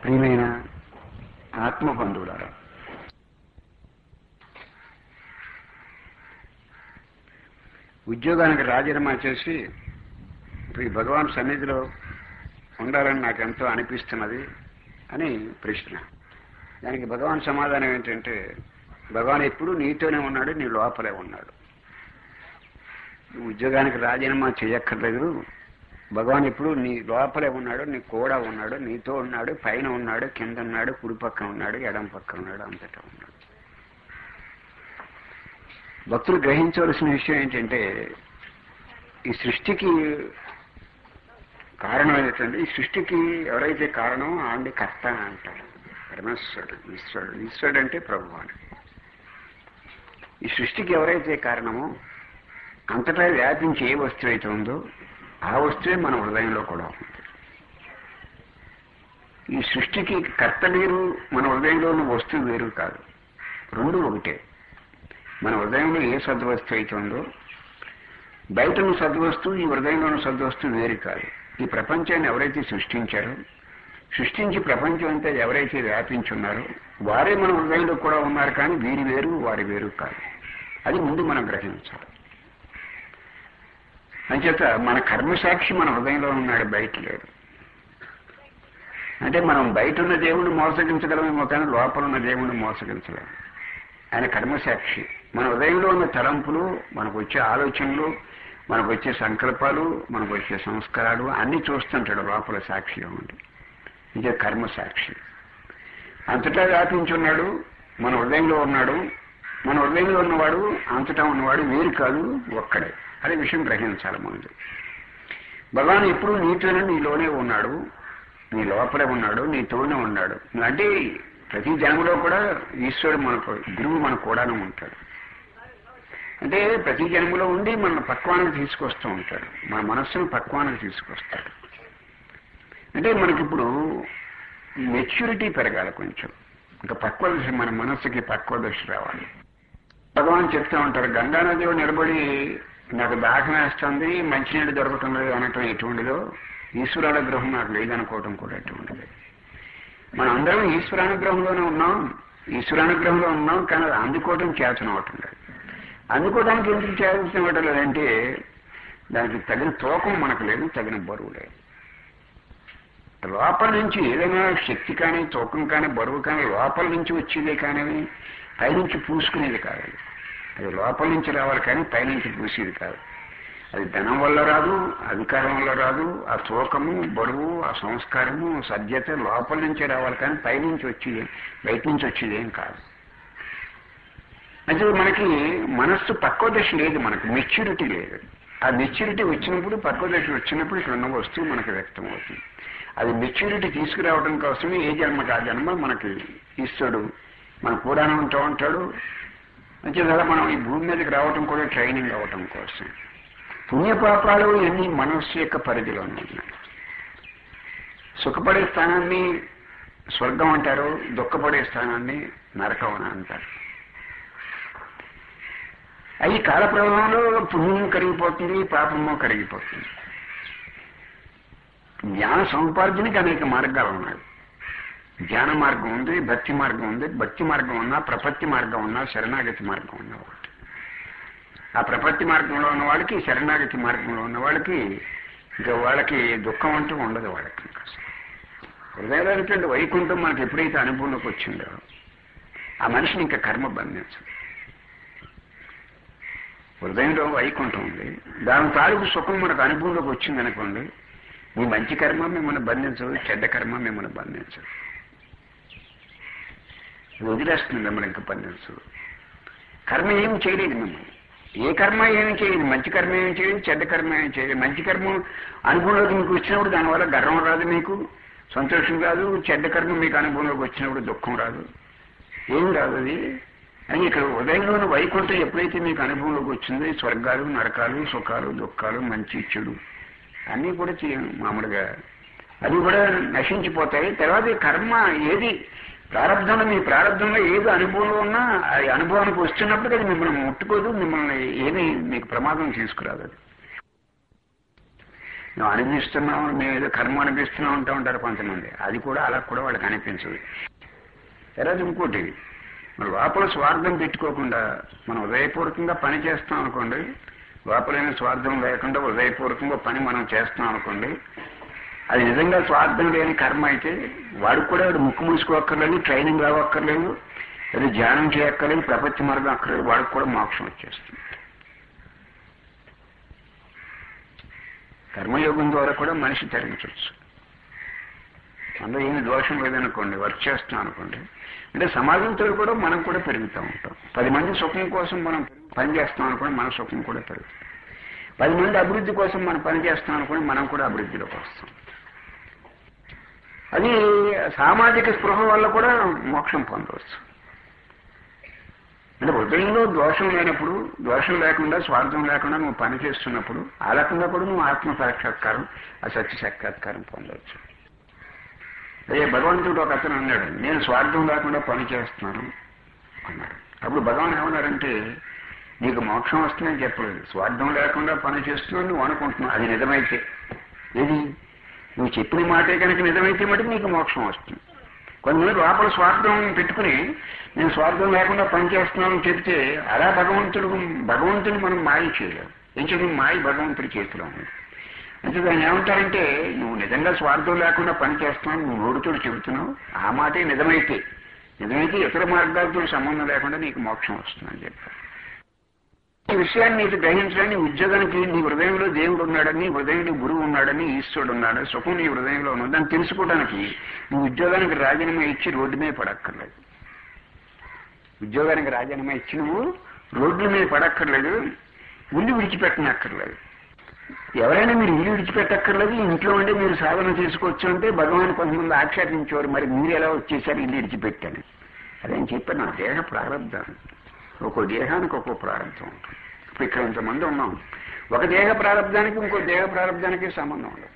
ప్రియమైన ఆత్మ బంధువులారా ఉద్యోగానికి రాజీనామా చేసి ఇప్పుడు ఈ భగవాన్ సన్నిధిలో ఉండాలని నాకు ఎంతో అనిపిస్తున్నది అని ప్రశ్న దానికి భగవాన్ సమాధానం ఏంటంటే భగవాన్ ఎప్పుడు నీతోనే ఉన్నాడు నీ లోపలే ఉన్నాడు నువ్వు ఉద్యోగానికి రాజీనామా చేయక్కర్లేదు భగవాన్ ఎప్పుడు నీ లోపలే ఉన్నాడు నీ కూడా ఉన్నాడు నీతో ఉన్నాడు పైన ఉన్నాడు కింద ఉన్నాడు కుడి పక్కన ఉన్నాడు ఎడం పక్కన ఉన్నాడు అంతటా ఉన్నాడు భక్తులు గ్రహించవలసిన విషయం ఏంటంటే ఈ సృష్టికి కారణం ఏంటంటే ఈ సృష్టికి ఎవరైతే కారణం ఆవిడ కర్త అంటారు పరమేశ్వరుడు ఈశ్వరుడు ఈశ్వరుడు అంటే ప్రభువాడు ఈ సృష్టికి ఎవరైతే కారణమో అంతటా వ్యాపించి ఏ వస్తువు అయితే ఉందో ఆ వస్తువే మన హృదయంలో కూడా ఉంది ఈ సృష్టికి కర్త వేరు మన హృదయంలో ఉన్న వస్తువు వేరు కాదు రెండు ఒకటే మన హృదయంలో ఏ సద్వస్తువు అయితే ఉందో బయట ఉన్న సద్వస్తువు ఈ హృదయంలో ఉన్న సద్వస్తువు వేరు కాదు ఈ ప్రపంచాన్ని ఎవరైతే సృష్టించారో సృష్టించి ప్రపంచం అంతా ఎవరైతే వ్యాపించున్నారో వారే మన హృదయంలో కూడా ఉన్నారు కానీ వీరి వేరు వారి వేరు కాదు అది ముందు మనం గ్రహించాలి అంచేత మన కర్మసాక్షి మన హృదయంలో ఉన్నాడు బయట లేడు అంటే మనం బయట ఉన్న దేవుణ్ణి మోసగించగలమేమో కానీ లోపల ఉన్న దేవుణ్ణి మోసగించలేము ఆయన కర్మసాక్షి మన హృదయంలో ఉన్న తలంపులు మనకు వచ్చే ఆలోచనలు మనకు వచ్చే సంకల్పాలు మనకు వచ్చే సంస్కారాలు అన్ని చూస్తుంటాడు లోపల సాక్షిగా ఉండి ఇదే కర్మ సాక్షి అంతటా వ్యాపించున్నాడు మన హృదయంలో ఉన్నాడు మన హృదయంలో ఉన్నవాడు అంతటా ఉన్నవాడు వేరు కాదు ఒక్కడే అదే విషయం గ్రహించాలి ముందు భగవాన్ ఎప్పుడు నీతోనే నీలోనే ఉన్నాడు నీ లోపలే ఉన్నాడు నీతోనే ఉన్నాడు అంటే ప్రతి జన్మలో కూడా ఈశ్వరుడు మనకు గురువు మన కూడానే ఉంటాడు అంటే ప్రతి జన్మలో ఉండి మన పక్వానికి తీసుకొస్తూ ఉంటాడు మన మనస్సును పక్వానికి తీసుకొస్తాడు అంటే మనకిప్పుడు మెచ్యూరిటీ పెరగాలి కొంచెం ఇంకా పక్వ దశ మన మనస్సుకి పక్వ దశ రావాలి భగవాన్ చెప్తూ ఉంటారు గంగానదిలో నిలబడి నాకు దాహం వేస్తుంది మంచినీళ్ళు దొరకటం లేదు అనటం ఎటువంటిదో ఈశ్వరానుగ్రహం నాకు లేదనుకోవటం కూడా ఎటువంటిది మనం అందరం ఈశ్వరానుగ్రహంలోనే ఉన్నాం ఈశ్వరానుగ్రహంలో ఉన్నాం కానీ అది అందుకోవటం చేతనం అవటం లేదు అందుకోవడానికి ఎందుకు చేయాల్సిన అవటం లేదంటే దానికి తగిన తూకం మనకు లేదు తగిన బరువు లేదు లోపల నుంచి ఏదైనా శక్తి కానీ తూకం కానీ బరువు కానీ లోపల నుంచి వచ్చేదే కానీ పైనుంచి పూసుకునేది కాదు అది లోపల నుంచి రావాలి కానీ పైనుంచి పూసేది కాదు అది ధనం వల్ల రాదు అధికారం వల్ల రాదు ఆ తూకము బరువు ఆ సంస్కారము సభ్యత లోపల నుంచే రావాలి కానీ పైనుంచి వచ్చేది బయట నుంచి వచ్చేది ఏం కాదు అంటే మనకి మనస్సు పక్వ దశ లేదు మనకు మెచ్యూరిటీ లేదు ఆ మెచ్యూరిటీ వచ్చినప్పుడు పక్వ దశ వచ్చినప్పుడు ఇక్కడ ఉన్న వస్తువు మనకు వ్యక్తం అవుతుంది అది మెచ్యూరిటీ తీసుకురావడం కోసమే ఏ జన్మకి ఆ జన్మ మనకి ఈశ్వరుడు మన కూడానే ఉంటూ ఉంటాడు అంతేకాదు మనం ఈ భూమి మీదకి రావటం కూడా ట్రైనింగ్ అవ్వటం కోసం పుణ్యపాపాలు ఇవన్నీ మనస్సు యొక్క పరిధిలోనే ఉన్నాయి సుఖపడే స్థానాన్ని స్వర్గం అంటారు దుఃఖపడే స్థానాన్ని నరకం అని అంటారు అవి కాల ప్రవాహంలో పుణ్యం కరిగిపోతుంది పాపము కరిగిపోతుంది జ్ఞాన సముపార్జనకి అనేక మార్గాలు ఉన్నాయి జ్ఞాన మార్గం ఉంది భక్తి మార్గం ఉంది భక్తి మార్గం ఉన్నా ప్రపత్తి మార్గం ఉన్నా శరణాగతి మార్గం ఉన్న ఒకటి ఆ ప్రపత్తి మార్గంలో ఉన్న వాళ్ళకి శరణాగతి మార్గంలో ఉన్న వాళ్ళకి ఇంకా వాళ్ళకి దుఃఖం అంటూ ఉండదు వాళ్ళకి ఇంకా హృదయంలో వైకుంఠం మనకి ఎప్పుడైతే అనుభవంలోకి వచ్చిందో ఆ మనిషిని ఇంకా కర్మ బంధించదు హృదయంలో వైకుంఠం ఉంది దాని తాలూకు సుఖం మనకు అనుభవంలోకి వచ్చింది అనుకోండి మీ మంచి కర్మ మిమ్మల్ని బంధించదు చెడ్డ కర్మ మిమ్మల్ని బంధించదు వదిలేస్తుంది మిమ్మల్ని ఇంకా బంధించదు కర్మ ఏం చేయలేదు మిమ్మల్ని ఏ కర్మ ఏమి చేయదు మంచి కర్మ ఏమి చేయదు చెడ్డ కర్మ ఏమి చేయదు మంచి కర్మ అనుభవంలోకి మీకు వచ్చినప్పుడు దానివల్ల గర్వం రాదు మీకు సంతోషం రాదు చెడ్డ కర్మ మీకు అనుభవంలోకి వచ్చినప్పుడు దుఃఖం రాదు ఏం రాదు అది అని ఇక్కడ ఉదయంలోని వైకుంఠం ఎప్పుడైతే మీకు అనుభవంలోకి వచ్చిందో స్వర్గాలు నరకాలు సుఖాలు దుఃఖాలు మంచి చెడు అన్నీ కూడా మామూలుగా అవి కూడా నశించిపోతాయి తర్వాత కర్మ ఏది ప్రారంభంలో మీ ప్రారంభంలో ఏది అనుభవంలో ఉన్నా అది అనుభవానికి వస్తున్నప్పుడు అది మిమ్మల్ని ముట్టుకోదు మిమ్మల్ని ఏమీ మీకు ప్రమాదం తీసుకురాదు అది మేము అనిపిస్తున్నాం మేము ఏదో కర్మ అనిపిస్తున్నాం అంటూ ఉంటారు కొంతమంది అది కూడా అలా కూడా వాళ్ళకి అనిపించదు తర్వాత ఇంకోటి మన లోపల స్వార్థం పెట్టుకోకుండా మనం ఉదయపూర్వకంగా పని చేస్తాం అనుకోండి లోపలైన స్వార్థం లేకుండా ఉదయపూర్వకంగా పని మనం చేస్తాం అనుకోండి అది నిజంగా స్వార్థం లేని కర్మ అయితే వాడికి కూడా వాడు ముక్కు మూసుకోక్కర్లేదు ట్రైనింగ్ రావక్కర్లేదు అది ధ్యానం చేయక్కర్లేదు ప్రపంచ మార్గం అక్కర్లేదు వాడికి కూడా మోక్షం వచ్చేస్తుంది కర్మయోగం ద్వారా కూడా మనిషి తరించవచ్చు అందులో ఏమి దోషం లేదనుకోండి వర్క్ చేస్తాం అనుకోండి అంటే సమాజంతో కూడా మనం కూడా పెరుగుతూ ఉంటాం పది మంది సుఖం కోసం మనం పని చేస్తాం అనుకోండి మన సుఖం కూడా పెరుగుతుంది పది మంది అభివృద్ధి కోసం మనం పని చేస్తాం అనుకోండి మనం కూడా అభివృద్ధిలోకి వస్తాం అది సామాజిక స్పృహ వల్ల కూడా మోక్షం పొందవచ్చు అంటే హృదయంలో దోషం లేనప్పుడు దోషం లేకుండా స్వార్థం లేకుండా నువ్వు పని చేస్తున్నప్పుడు ఆ రకంగా కూడా నువ్వు ఆత్మ సాక్షాత్కారం ఆ సత్య సాక్షాత్కారం పొందవచ్చు అదే భగవంతుడు ఒక అతను అన్నాడు నేను స్వార్థం లేకుండా పని చేస్తున్నాను అన్నాడు అప్పుడు భగవాన్ ఏమన్నారంటే నీకు మోక్షం వస్తుందని చెప్పలేదు స్వార్థం లేకుండా పని చేస్తున్నావు నువ్వు అనుకుంటున్నావు అది నిజమైతే ఏది నువ్వు చెప్పిన మాటే కనుక నిజమైతే మటుకు నీకు మోక్షం వస్తుంది కొంతమంది లోపల స్వార్థం పెట్టుకుని నేను స్వార్థం లేకుండా పనిచేస్తున్నానని చెప్తే అలా భగవంతుడు భగవంతుని మనం మాయ చేయలేము ఎందుకంటే మాయ భగవంతుడి చేతిలో ఉంది అంటే దాన్ని ఏమంటారంటే నువ్వు నిజంగా స్వార్థం లేకుండా పని చేస్తున్నావు నువ్వు నోడుతోడు చెబుతున్నావు ఆ మాటే నిజమైతే నిజమైతే ఇతర మార్గాలతో సంబంధం లేకుండా నీకు మోక్షం వస్తుందని చెప్పారు ఈ విషయాన్ని నీకు గ్రహించడానికి ఉద్యోగానికి నీ హృదయంలో దేవుడు ఉన్నాడని నీ హృదయంలో గురువు ఉన్నాడని ఈశ్వరుడు ఉన్నాడు సుఖం నీ హృదయంలో ఉన్నది దాన్ని తెలుసుకోవడానికి నువ్వు ఉద్యోగానికి రాజీనామా ఇచ్చి రోడ్డు మీద పడక్కర్లేదు ఉద్యోగానికి రాజీనామా ఇచ్చి నువ్వు రోడ్ల మీద పడక్కర్లేదు ఉల్లి విడిచిపెట్టనక్కర్లేదు ఎవరైనా మీరు ఇల్లు విడిచిపెట్టక్కర్లేదు ఇంట్లో ఉండి మీరు సాధన చేసుకోవచ్చు అంటే భగవాన్ కొంతమంది ఆక్షేపించేవారు మరి మీరు ఎలా వచ్చేసారు ఇల్లు విడిచిపెట్టాను అదేం చెప్పాను నా దేహ ప్రారంభం ఒక్కో దేహానికి ఒక్కో ప్రారంభం ఉంటుంది ఇప్పుడు ఇక్కడ ఇంతమంది ఉన్నాం ఒక దేహ ప్రారంభానికి ఇంకో దేహ ప్రారంభానికి సంబంధం ఉండదు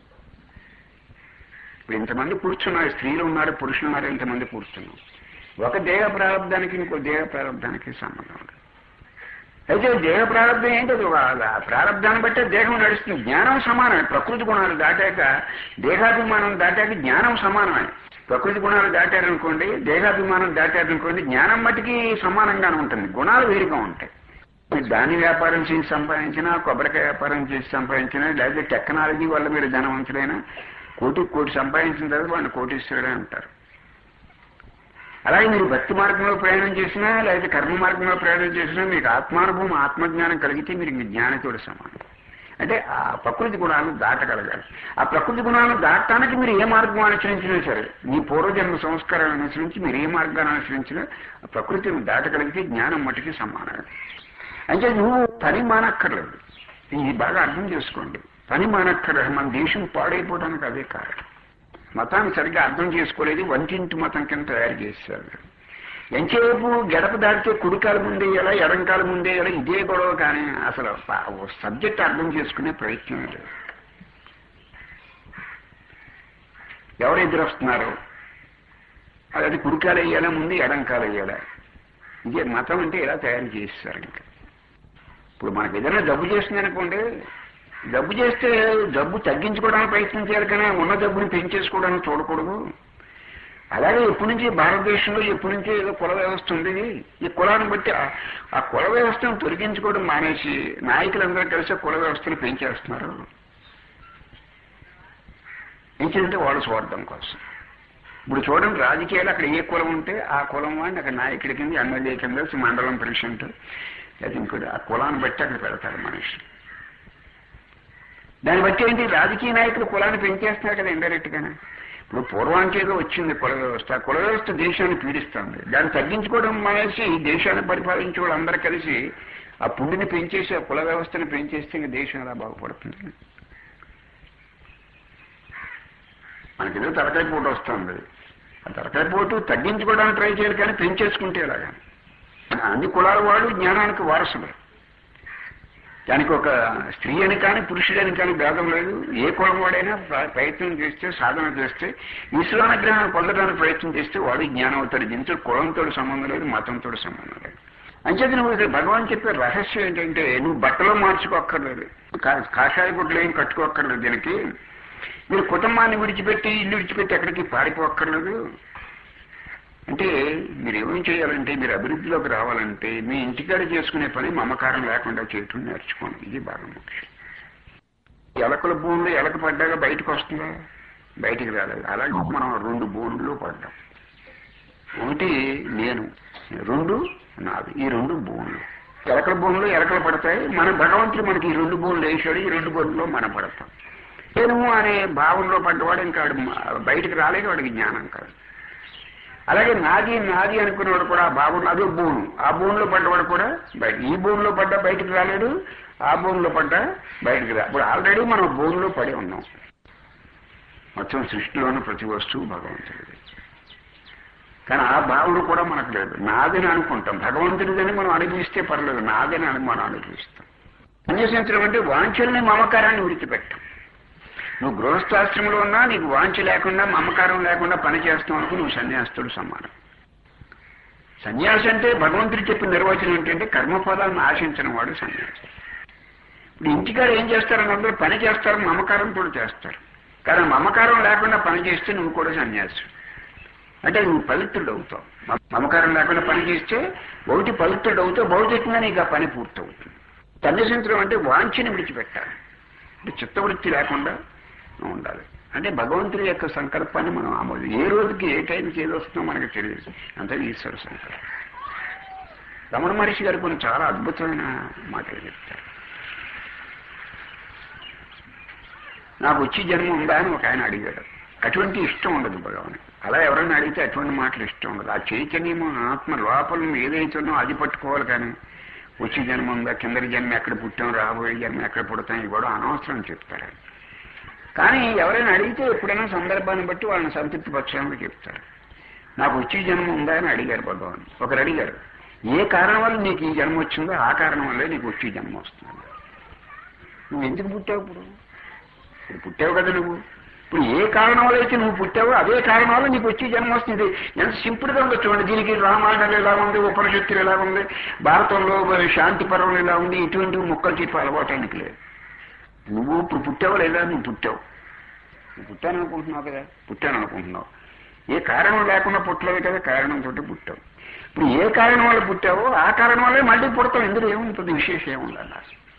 ఇప్పుడు ఇంతమంది కూర్చున్నారు స్త్రీలు ఉన్నారు పురుషులు ఉన్నారు ఇంతమంది కూర్చున్నాం ఒక దేహ ప్రారంభానికి ఇంకో దేహ ప్రారంభానికి సంబంధం ఉండదు అయితే దేహ ప్రారంభం ఏంటది ఆ ప్రారంభాన్ని బట్టే దేహం నడుస్తుంది జ్ఞానం సమానమే ప్రకృతి గుణాలు దాటాక దేహాభిమానం దాటాక జ్ఞానం సమానమే ప్రకృతి గుణాలు దాటారనుకోండి దేహాభిమానం దాటారనుకోండి జ్ఞానం మట్టికి సమానంగానే ఉంటుంది గుణాలు వేరుగా ఉంటాయి మీరు దాని వ్యాపారం చేసి సంపాదించినా కొబ్బరికాయ వ్యాపారం చేసి సంపాదించినా లేకపోతే టెక్నాలజీ వల్ల మీరు ధనవంతులైనా కోటి కోటి సంపాదించిన తర్వాత వాడిని కోటీశ్వరుడే అంటారు అలాగే మీరు భక్తి మార్గంలో ప్రయాణం చేసినా లేకపోతే కర్మ మార్గంలో ప్రయాణం చేసినా మీకు ఆత్మానుభవం ఆత్మజ్ఞానం కలిగితే మీరు ఇంక జ్ఞానతోడు సమానం అంటే ఆ ప్రకృతి గుణాలను దాటగలగాలి ఆ ప్రకృతి గుణాలను దాటడానికి మీరు ఏ మార్గం అనుసరించినా సరే మీ పూర్వజన్మ సంస్కారాలను అనుసరించి మీరు ఏ మార్గాన్ని అనుసరించినా ఆ ప్రకృతిని దాటగలిగితే జ్ఞానం మటుకి సమానం అంటే నువ్వు పని మానక్కర్లేదు ఇది బాగా అర్థం చేసుకోండి పని మానక్కర్లేదు మన దేశం పాడైపోవడానికి అదే కారణం మతాన్ని సరిగ్గా అర్థం చేసుకోలేదు వంటింటి మతం కింద తయారు చేశారు ఎంతసేపు గడప దాటితే కుడికాల ముందేయాలా ఎడంకాల ముందేయాలా ఇదే గొడవ కానీ అసలు సబ్జెక్ట్ అర్థం చేసుకునే ప్రయత్నం లేదు ఎవరు ఎదురొస్తున్నారు అది కుడికాలు వేయాలా ముందు ఎడంకాలు వేయాలా ఇదే మతం అంటే ఇలా తయారు చేస్తారు ఇంకా ఇప్పుడు మనకు ఏదైనా జబ్బు చేస్తుంది అనుకోండి జబ్బు చేస్తే జబ్బు తగ్గించుకోవడానికి ప్రయత్నం చేయాలి కానీ ఉన్న జబ్బుని పెంచేసుకోవడానికి చూడకూడదు అలాగే ఎప్పటి నుంచి భారతదేశంలో ఎప్పటి నుంచి ఏదో కుల వ్యవస్థ ఉంది ఈ కులాన్ని బట్టి ఆ కుల వ్యవస్థను తొలగించుకోవడం మానేసి నాయకులందరూ కలిసి కుల వ్యవస్థను పెంచేస్తున్నారు ఏంటంటే వాళ్ళ స్వార్థం కోసం ఇప్పుడు చూడండి రాజకీయాలు అక్కడ ఏ కులం ఉంటే ఆ కులం వాడిని అక్కడ నాయకుడి కింద ఎమ్మెల్యే కింద మండలం ప్రెసిడెంట్ లేదా ఇంకోటి ఆ కులాన్ని బట్టి అక్కడ పెడతారు మనిషి దాన్ని బట్టి ఏంటి రాజకీయ నాయకులు కులాన్ని పెంచేస్తున్నారు కదా ఇండైరెక్ట్ గానే ఇప్పుడు పూర్వానికి ఏదో వచ్చింది కుల వ్యవస్థ కుల వ్యవస్థ దేశాన్ని పీడిస్తుంది దాన్ని తగ్గించుకోవడం మానేసి దేశాన్ని పరిపాలించే వాళ్ళందరూ కలిసి ఆ పుండిని పెంచేసి ఆ కుల వ్యవస్థను పెంచేస్తే ఇంకా దేశం ఎలా బాగుపడుతుంది మనకేదో తలకాయ పోటు వస్తుంది ఆ తలకాయ పోటు తగ్గించుకోవడానికి ట్రై చేయాలి కానీ పెంచేసుకుంటే ఎలాగా అన్ని కులాల వాడు జ్ఞానానికి వారసుడు దానికి ఒక స్త్రీ అని కానీ పురుషుడని కానీ భేదం లేదు ఏ కులం వాడైనా ప్రయత్నం చేస్తే సాధన చేస్తే ఈశ్వరానుగ్రహాన్ని పొందడానికి ప్రయత్నం చేస్తే వాడు జ్ఞానం అవుతాడు దీంతో కులంతో సంబంధం లేదు మతంతో సంబంధం లేదు అంచేది నువ్వు ఇక్కడ భగవాన్ చెప్పే రహస్యం ఏంటంటే నువ్వు బట్టలో మార్చుకోక్కర్లేదు కా- కాషాయ గుడ్లు ఏం కట్టుకోక్కర్లేదు దీనికి మీరు కుటుంబాన్ని విడిచిపెట్టి ఇల్లు విడిచిపెట్టి ఎక్కడికి పారిపోక్కర్లేదు అంటే మీరు ఏమేం చేయాలంటే మీరు అభివృద్ధిలోకి రావాలంటే మీ ఇంటికాడ చేసుకునే పని మమకారం లేకుండా చేయటం నేర్చుకోండి ఇది బాగా ముఖ్యం ఎలకల భూములు ఎలక పడ్డాక బయటకు వస్తుందా బయటికి రాలేదు అలాగే మనం రెండు భూముల్లో పడ్డాం ఒకటి నేను రెండు నాది ఈ రెండు భూములు ఎలకల భూములు ఎలకలు పడతాయి మన భగవంతుడు మనకి ఈ రెండు భూములు వేసాడు ఈ రెండు భూముల్లో మనం పడతాం నేను అనే భావంలో పడ్డవాడు ఇంకా వాడు మ- బయటికి రాలేదు వాడికి జ్ఞానం కాదు అలాగే నాది నాది అనుకున్నవాడు కూడా ఆ భావంలో అదే భూము ఆ భూమిలో పడ్డవాడు కూడా బయట ఈ భూమిలో పడ్డ బయటికి రాలేడు ఆ భూమిలో పడ్డ బయటికి రా ఇప్పుడు ఆల్రెడీ మనం భూమిలో పడి ఉన్నాం మొత్తం సృష్టిలోని ప్రతి వస్తువు భగవంతుడిది కానీ ఆ భావన కూడా మనకు లేదు నాదని అనుకుంటాం భగవంతుడిదని మనం అనుభవిస్తే పర్లేదు నాదని అని మనం అనుభవిస్తాం అన్వేషించడం అంటే వాంఛల్ని మమకారాన్ని విడిచిపెట్టాం నువ్వు గృహస్థాశ్రమంలో ఉన్నా నీకు వాంఛ లేకుండా మమకారం లేకుండా పని చేస్తావు అనుకో నువ్వు సన్యాస్తుడు సమానం సన్యాసి అంటే భగవంతుడు చెప్పిన నిర్వచనం ఏంటంటే కర్మఫలాన్ని ఆశించిన వాడు సన్యాసి ఇప్పుడు ఇంటికాడ ఏం చేస్తారని అందరూ పని చేస్తారు మమకారంతో చేస్తారు కానీ మమకారం లేకుండా పని చేస్తే నువ్వు కూడా సన్యాసి అంటే నువ్వు పవిత్రుడు అవుతావు మ- మమకారం లేకుండా పని చేస్తే ఒకటి పవిత్రుడు అవుతావు భౌతికంగా నీకు ఆ పని పూర్తవుతుంది సన్యసించడం అంటే వాంఛని విడిచిపెట్టాలి అంటే చిత్తవృత్తి లేకుండా ఉండాలి అంటే భగవంతుడి యొక్క సంకల్పాన్ని మనం ఆమోది ఏ రోజుకి ఏ టైంకి ఏది వస్తుందో మనకు తెలియదు అంతే ఈశ్వర సంకల్పం రమణ మహర్షి గారు కొన్ని చాలా అద్భుతమైన మాటలు చెప్తారు నాకు వచ్చి జన్మ ఉందా అని ఒక ఆయన అడిగాడు అటువంటి ఇష్టం ఉండదు భగవాన్ అలా ఎవరైనా అడిగితే అటువంటి మాటలు ఇష్టం ఉండదు ఆ చైతన్యము ఆత్మ లోపల ఏదైతుందో అది పట్టుకోవాలి కానీ వచ్చి జన్మ ఉందా కిందటి జన్మ ఎక్కడ పుట్టాం రాబోయే జన్మ ఎక్కడ పుడతాం ఇవి కూడా అనవసరం చెప్తారు కానీ ఎవరైనా అడిగితే ఎప్పుడైనా సందర్భాన్ని బట్టి వాళ్ళని సంతృప్తి పక్షానికి చెప్తారు నాకు వచ్చి జన్మ ఉందా అని అడిగారు భగవాన్ ఒకరు అడిగారు ఏ కారణం వల్ల నీకు ఈ జన్మ వచ్చిందో ఆ కారణం వల్లే నీకు వచ్చి జన్మ వస్తుంది నువ్వు ఎందుకు పుట్టావు ఇప్పుడు ఇప్పుడు పుట్టావు కదా నువ్వు ఇప్పుడు ఏ కారణం వల్ల అయితే నువ్వు పుట్టావో అదే కారణం వల్ల నీకు వచ్చి జన్మ వస్తుంది ఎంత సింపుల్గా ఉందో చూడండి దీనికి రామాయణాలు ఎలా ఉంది ఉపనిషత్తులు ఎలా ఉంది భారతంలో మరి శాంతి పర్వం ఎలా ఉంది ఇటువంటి ముక్కలు చెప్పి అలవాటానికి లేదు నువ్వు ఇప్పుడు పుట్టావా లేదా నువ్వు పుట్టావు నువ్వు పుట్టాను అనుకుంటున్నావు కదా పుట్టాను అనుకుంటున్నావు ఏ కారణం లేకుండా పుట్టలేదు కదా కారణంతో పుట్టావు ఇప్పుడు ఏ కారణం వల్ల పుట్టావో ఆ కారణం వల్లే మళ్ళీ పుడతావు ఇందులో ఏముంటుంది విశేషం ఏముండాలి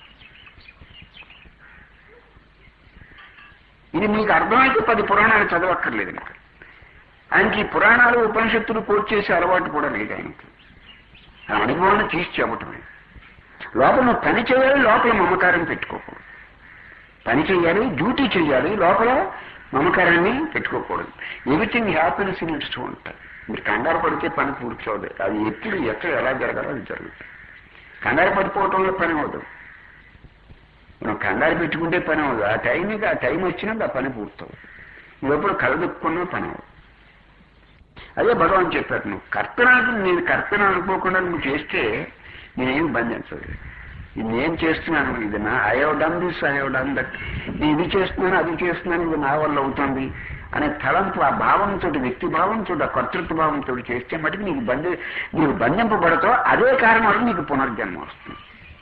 ఇది మీకు అర్థమైతే పది పురాణాలు చదవక్కర్లేదు నాకు ఆయనకి ఈ పురాణాలు ఉపనిషత్తులు కోట్ చేసే అలవాటు కూడా లేదు ఆయనకి ఆ అనుభవాన్ని తీసి చెప్పటమే లోపల నువ్వు పని చేయాలి లోపల మమకారం పెట్టుకోకూడదు పని చేయాలి డ్యూటీ చేయాలి లోపల మమకారాన్ని పెట్టుకోకూడదు ఎవ్రీథింగ్ హ్యాపీనెస్ ఇన్ ఇట్స్ ఉంటాయి మీరు కంగారు పడితే పని పూర్తవుతుంది అది ఎప్పుడు ఎక్కడ ఎలా జరగాలో అది జరుగుతుంది కంగారు పడిపోవటంలో పని అవుతుంది మనం కంగారు పెట్టుకుంటే పని అవ్వదు ఆ టైంకి ఆ టైం వచ్చినాక ఆ పని పూర్తవుతుంది నువ్వు ఎప్పుడు కలదుక్కున్నా పని అవ్వదు అదే భగవాన్ చెప్పారు నువ్వు కర్తన నేను కర్తన అనుకోకుండా నువ్వు చేస్తే నేనేం బంధించదు ఇది నేను చేస్తున్నాను ఇది నా I have done this I have done that నేను ఇది చేస్తున్నాను అది చేస్తున్నాను ఇది నా వల్ల అవుతుంది అనే తలంపు ఆ భావంతో వ్యక్తి భావంతో ఆ కర్తృత్వ భావంతో చేస్తే మటుకు నీకు బంధి నీకు బంధింపబడతావు అదే కారణం వల్ల నీకు పునర్జన్మ వస్తుంది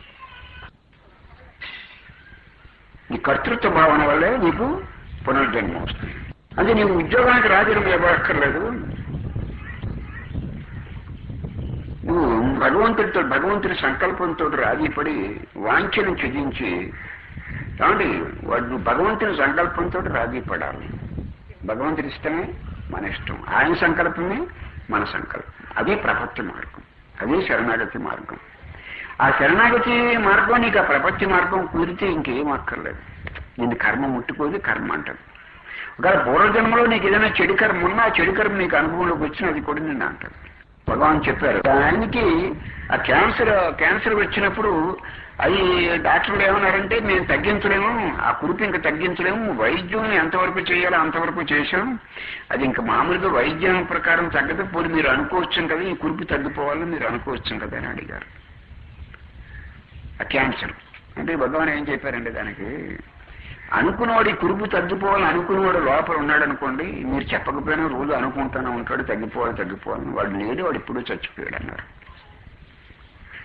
నీ కర్తృత్వ భావన వల్లే నీకు పునర్జన్మ వస్తుంది అంటే నీవు ఉద్యోగానికి రాజీనామా ఇవ్వక్కర్లేదు నువ్వు భగవంతుడితో భగవంతుడి సంకల్పంతో రాజీపడి వాంఛను త్యజించి కాబట్టి వాడు నువ్వు భగవంతుని సంకల్పంతో రాజీపడాలి భగవంతుడి ఇష్టమే మన ఇష్టం ఆయన సంకల్పమే మన సంకల్పం అది ప్రపత్తి మార్గం అదే శరణాగతి మార్గం ఆ శరణాగతి మార్గం నీకు ఆ ప్రపత్తి మార్గం కుదిరితే ఇంకేం అక్కర్లేదు నిన్ను కర్మ ముట్టుకోదు కర్మ అంటారు ఒకవేళ పూర్వజన్మలో నీకు ఏదైనా చెడు కర్మ ఉన్నా ఆ చెడు కర్మ నీకు అనుభవంలోకి వచ్చినా అది కూడా నిన్ను అంటారు భగవాన్ చెప్పారు ఆయనకి ఆ క్యాన్సర్ క్యాన్సర్ వచ్చినప్పుడు అది డాక్టర్లు ఏమన్నారంటే మేము తగ్గించలేము ఆ కురుపు ఇంకా తగ్గించలేము వైద్యం ఎంతవరకు చేయాలో అంతవరకు చేశాం అది ఇంకా మామూలుగా వైద్యం ప్రకారం తగ్గదు పోనీ మీరు అనుకోవచ్చు కదా ఈ కురుపు తగ్గిపోవాలని మీరు అనుకోవచ్చు కదా అని అడిగారు ఆ క్యాన్సర్ అంటే భగవాన్ ఏం చెప్పారండి దానికి అనుకున్నవాడు ఈ కురుపు తగ్గిపోవాలని అనుకున్నవాడు లోపల ఉన్నాడు అనుకోండి మీరు చెప్పకపోయినా రోజు అనుకుంటూనే ఉంటాడు తగ్గిపోవాలి తగ్గిపోవాలని వాడు లేడు వాడు ఇప్పుడు చచ్చిపోయాడు అన్నారు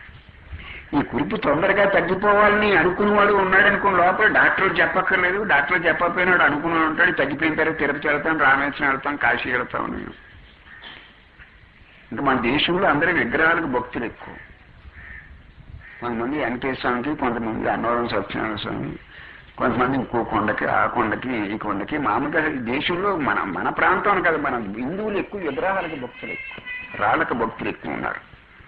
ఈ కురుపు తొందరగా తగ్గిపోవాలని అనుకునేవాడు ఉన్నాడు అనుకున్న లోపల డాక్టర్ చెప్పక్కర్లేదు డాక్టర్ చెప్పకపోయినాడు అనుకున్నాడు ఉంటాడు తగ్గిపోయిన తర్వాత తిరుపతి వెళ్తాం రామేశ్వరం వెళ్తాం కాశీ వెళ్తాం నేను ఇంకా మన దేశంలో అందరి విగ్రహాలకు భక్తులు ఎక్కువ కొంతమంది వెంకటేశ్వర స్వామికి కొంతమంది అన్నవరం సత్యనారాయణ స్వామి కొంతమంది ఇంకో కొండకి ఆ కొండకి ఈ కొండకి మామూలుగా ఈ దేశంలో మన మన ప్రాంతం కదా మన హిందువులు ఎక్కువ విగ్రహాలకు భక్తులు ఎక్కువ రాళ్ళకి భక్తులు ఎక్కువ ఉన్నారు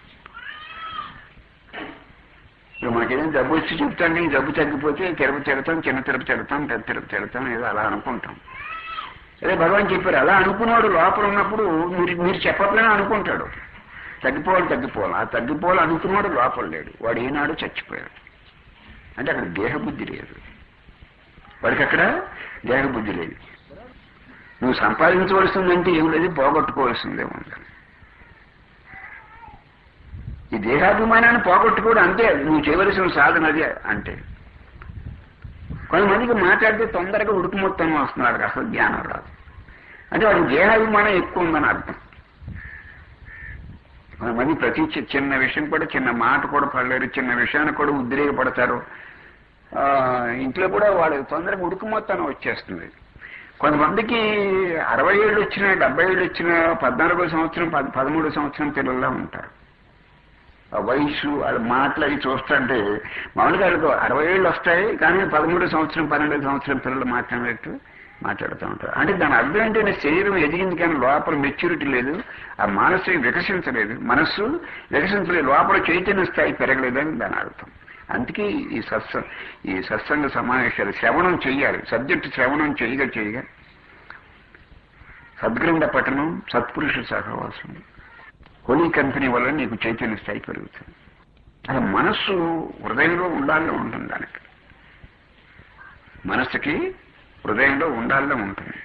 ఇప్పుడు మనకేం జబ్బు వచ్చి చెప్తాండి ఈ జబ్బు తగ్గిపోతే తిరుపతి తిడతాం చిన్న తిరుపతి తిడతాం పెద్ద తిరుపతి తిడతాం ఏదో అలా అనుకుంటాం అదే భగవాన్ చెప్పారు అలా అనుకున్నాడు లోపల ఉన్నప్పుడు మీరు మీరు చెప్పకపోయినా అనుకుంటాడు తగ్గిపోవాలి తగ్గిపోవాలి ఆ తగ్గిపోవాలి అనుకున్నాడు లోపల లేడు వాడు ఏనాడు చచ్చిపోయాడు అంటే అక్కడ దేహబుద్ధి లేదు వాడికి అక్కడ దేహబుద్ధి లేదు నువ్వు సంపాదించవలసిందంటే ఏం లేదు పోగొట్టుకోవాల్సిందే ఉంది ఈ దేహాభిమానాన్ని పోగొట్టుకోవడం అంతే నువ్వు చేయవలసిన సాధన అదే అంటే కొంతమందికి మాట్లాడితే తొందరగా ఉడుకుమొత్తం వస్తున్నాడు అసలు జ్ఞానం రాదు అంటే వాడికి దేహాభిమానం ఎక్కువ ఉందని అర్థం కొంతమంది ప్రతి చి- చిన్న విషయం కూడా చిన్న మాట కూడా పడలేరు చిన్న విషయానికి కూడా ఉద్రేకపడతారు ఆ, ఇంట్లో కూడా వాడు తొందరగా ఉడుకుమొత్తానం వచ్చేస్తుంది కొంతమందికి అరవై ఏళ్ళు వచ్చిన డెబ్బై ఏళ్ళు వచ్చిన పద్నాలుగో సంవత్సరం పద పదమూడో సంవత్సరం పిల్లల్లా ఉంటారు ఆ వయసు వాళ్ళ మాటలు అవి చూస్తుంటే మామూలుగా వాళ్ళకు అరవై ఏళ్ళు వస్తాయి కానీ పదమూడు సంవత్సరం పన్నెండు సంవత్సరం పిల్లలు మాట్లాడినట్టు మాట్లాడుతూ ఉంటారు అంటే దాని అర్థం ఏంటంటే శరీరం ఎదిగింది కానీ లోపల మెచ్యూరిటీ లేదు ఆ మనస్సు వికసించలేదు మనస్సు వికసించలేదు లోపల చైతన్య స్థాయి పెరగలేదని దాని అర్థం అందుకే ఈ సత్స ఈ సత్సంగ సమావేశాలు శ్రవణం చెయ్యాలి సబ్జెక్టు శ్రవణం చేయగా చేయగా సద్గ్రంథ పఠనం సత్పురుష సహవాసం హోలీ కంపెనీ వల్ల నీకు చైతన్య స్థాయి పెరుగుతుంది అది మనస్సు హృదయంలో ఉండాలని ఉంటుంది దానికి మనస్సుకి హృదయంలో ఉండాలని ఉంటుంది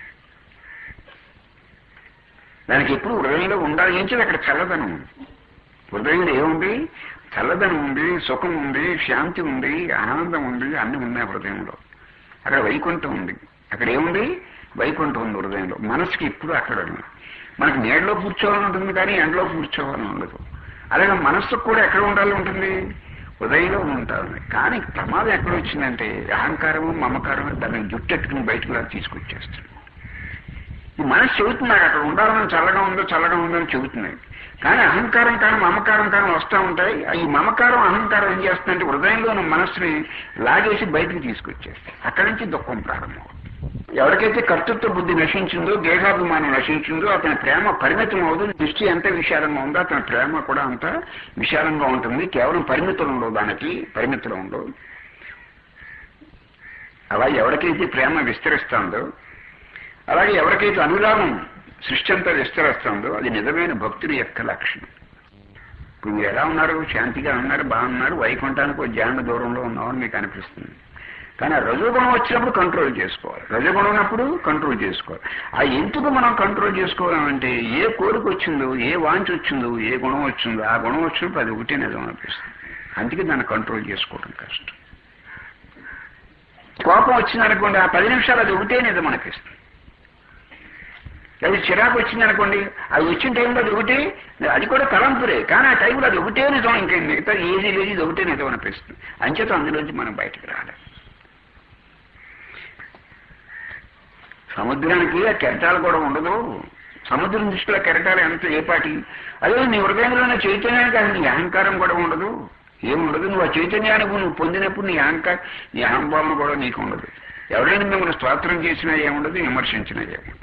దానికి ఎప్పుడు హృదయంలో ఉండాలి ఏం చేయాలి అక్కడ చల్లదనం ఉంది హృదయంలో ఏముంది చల్లదనం ఉంది సుఖం ఉంది శాంతి ఉంది ఆనందం ఉంది అన్ని ఉన్నాయి హృదయంలో అక్కడ వైకుంఠం ఉంది అక్కడ ఏముంది వైకుంఠం ఉంది హృదయంలో మనసుకి ఇప్పుడు అక్కడ ఉంది మనకి నీడలో కూర్చోవాలని ఉంటుంది కానీ ఎండలో కూర్చోవాలని ఉండదు అలాగే మనస్సుకు కూడా ఎక్కడ ఉండాలి ఉంటుంది హృదయంలో ఉంటుంది కానీ ప్రమాదం ఎక్కడ వచ్చిందంటే అహంకారము మమకారం దాన్ని జుట్టెట్టుకుని బయటకు ఇలా తీసుకొచ్చేస్తుంది ఈ మనసు చెబుతుంది నాకు అక్కడ ఉండాలని చల్లగా ఉందో చల్లగా ఉందో అని చెబుతున్నాయి కానీ అహంకారం కానీ మమకారం కానీ వస్తూ ఉంటాయి ఈ మమకారం అహంకారం ఏం చేస్తుందంటే హృదయంలో ఉన్న మనసుని లాగేసి బయటకు తీసుకొచ్చేస్తాయి అక్కడి నుంచి దుఃఖం ప్రారంభం ఎవరికైతే కర్తృత్వ బుద్ధి నశించిందో దేహాభిమానం నశించిందో అతని ప్రేమ పరిమితం అవుతుంది దృష్టి ఎంత విశాలంగా ఉందో అతని ప్రేమ కూడా అంత విశాలంగా ఉంటుంది కేవలం పరిమితులు ఉండవు దానికి పరిమితులు ఉండవు అలా ఎవరికైతే ప్రేమ విస్తరిస్తుందో అలాగే ఎవరికైతే అనురాగం సృష్టి అంతా విస్తరిస్తుందో అది నిజమైన భక్తుడి యొక్క లక్షణం ఇప్పుడు మీరు ఎలా ఉన్నారు శాంతిగా ఉన్నారు బాగున్నారు వైకుంఠానికి ఒక జాండ దూరంలో ఉన్నామని మీకు అనిపిస్తుంది కానీ ఆ రజోగుణం వచ్చినప్పుడు కంట్రోల్ చేసుకోవాలి రజోగుణం ఉన్నప్పుడు కంట్రోల్ చేసుకోవాలి ఆ ఎందుకు మనం కంట్రోల్ చేసుకోవాలంటే ఏ కోరిక వచ్చిందో ఏ వాంచి వచ్చిందో ఏ గుణం వచ్చిందో ఆ గుణం వచ్చినప్పుడు అది ఒకటే నిజం అనిపిస్తుంది అందుకే దాన్ని కంట్రోల్ చేసుకోవడం కష్టం కోపం వచ్చిందనుకోండి ఆ పది నిమిషాలు అది ఒకటే నిజం అనిపిస్తుంది అది చిరాకు వచ్చిందనుకోండి అది వచ్చిన టైంలో అది ఒకటి అది కూడా తలంపురే కానీ ఆ టైంలో అది ఒకటే నిజం ఇంకా మిగతా ఏది లేదు ఇది ఒకటే నిజం అనిపిస్తుంది అంచేత అందులోంచి మనం బయటకు రావాలి సముద్రానికి ఆ కెరటాలు కూడా ఉండదు సముద్రం దృష్టిలో కెరటాలు ఎంత ఏపాటి అదే నీ హృదయంలోనే చైతన్యానికి అది నీ అహంకారం కూడా ఉండదు ఏముండదు నువ్వు ఆ చైతన్యానికి నువ్వు పొందినప్పుడు నీ అహంకారం నీ అహంభావన కూడా నీకు ఉండదు ఎవరైనా మిమ్మల్ని స్తోత్రం చేసినా ఏముండదు విమర్శించినా ఏముండదు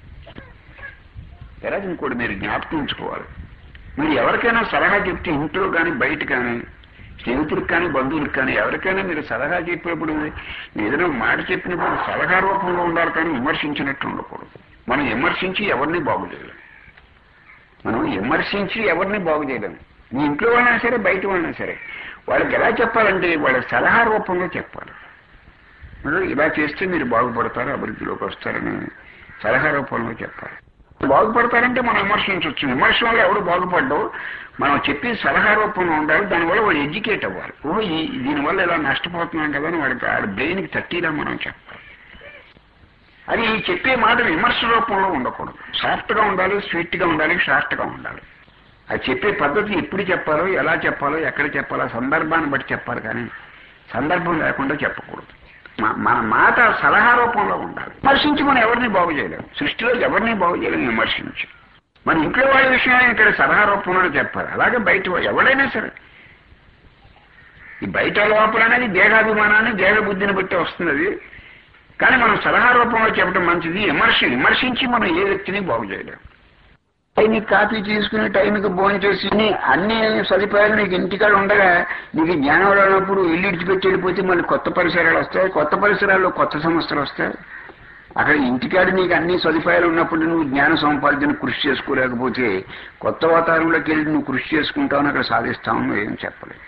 ఎలా ఇంకోటి మీరు జ్ఞాపకం ఉంచుకోవాలి మీరు ఎవరికైనా సలహా చెప్తే ఇంట్లో కానీ బయట కానీ స్నేహితులకు కానీ బంధువులకు కానీ ఎవరికైనా మీరు సలహా చెప్పినప్పుడు మీరు ఏదైనా మాట చెప్పినప్పుడు సలహా రూపంలో ఉండాలి కానీ విమర్శించినట్టు ఉండకూడదు మనం విమర్శించి ఎవరిని బాగు చేయలేం మనం విమర్శించి ఎవరిని బాగు చేయలేం మీ ఇంట్లో వాళ్ళైనా సరే బయట వాళ్ళైనా సరే వాళ్ళకి ఎలా చెప్పాలంటే వాళ్ళ సలహా రూపంలో చెప్పాలి మీరు ఇలా చేస్తే మీరు బాగుపడతారు అభివృద్ధిలోకి వస్తారని సలహా రూపంలో చెప్పాలి బాగుపడతారంటే మనం విమర్శించవచ్చు విమర్శ వల్ల ఎవడు బాగుపడ్డావు మనం చెప్పి సలహా రూపంలో ఉండాలి దానివల్ల వాడు ఎడ్యుకేట్ అవ్వాలి ఓ ఈ దీనివల్ల ఇలా నష్టపోతున్నాం కదా అని వాడికి వాడి బ్రెయిన్కి తట్టిలా మనం చెప్పాలి అది చెప్పే మాట విమర్శ రూపంలో ఉండకూడదు సాఫ్ట్గా ఉండాలి స్వీట్గా ఉండాలి షార్ట్గా ఉండాలి అది చెప్పే పద్ధతి ఎప్పుడు చెప్పాలో ఎలా చెప్పాలో ఎక్కడ చెప్పాలో సందర్భాన్ని బట్టి చెప్పాలి కానీ సందర్భం లేకుండా చెప్పకూడదు మ- మన మాట సలహా రూపంలో ఉండాలి విమర్శించి మనం ఎవరిని బాగు చేయలేము సృష్టిలో ఎవరిని బాగు చేయలేము విమర్శించి మన ఇంట్లో వాళ్ళ విషయం ఇక్కడ సలహా రూపంలో చెప్పాలి అలాగే బయట వా- ఎవడైనా సరే ఈ బయట లోపల అనేది దేహాభిమానాన్ని దేహ బుద్ధిని బట్టి వస్తుంది అది. కానీ మనం సలహా రూపంలో చెప్పడం మంచిది విమర్శ విమర్శించి మనం ఏ వ్యక్తిని బాగు చేయలేము టైంకి కాఫీ తీసుకుని టైంకి భోజనం చేసి అన్ని అన్ని సదుపాయాలు నీకు ఇంటికాడ ఉండగా నీకు జ్ఞానం రానప్పుడు ఇల్లు ఇడిచిపెట్టి వెళ్ళిపోతే మళ్ళీ కొత్త పరిసరాలు వస్తాయి కొత్త పరిసరాల్లో కొత్త సమస్యలు వస్తాయి అక్కడ ఇంటికాడ నీకు అన్ని సదుపాయాలు ఉన్నప్పుడు నువ్వు జ్ఞాన సముపార్జన కృషి చేసుకోలేకపోతే కొత్త వాతావరణంలోకి వెళ్ళి నువ్వు కృషి చేసుకుంటావు అక్కడ సాధిస్తావు నువ్వు ఏం చెప్పలేదు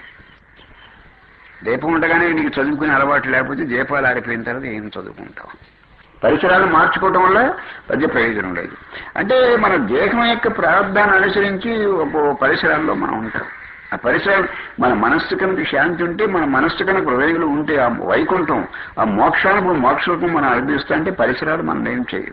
దీపం ఉండగానే నీకు చదువుకునే అలవాటు లేకపోతే దీపాలు ఆరిపోయిన తర్వాత ఏం చదువుకుంటావు పరిసరాలు మార్చుకోవటం వల్ల పెద్ద ప్రయోజనం లేదు అంటే మన దేహం యొక్క ప్రారంధాన్ని అనుసరించి ఒక పరిసరాల్లో మనం ఉంటాం ఆ పరిసరాలు మన మనస్సు కనుక శాంతి ఉంటే మన మనస్సు కనుక హృదయంలో ఉంటే ఆ వైకుంఠం ఆ మోక్షానికి మోక్షకు మనం అనుభవిస్తా అంటే పరిసరాలు మనం ఏం చేయదు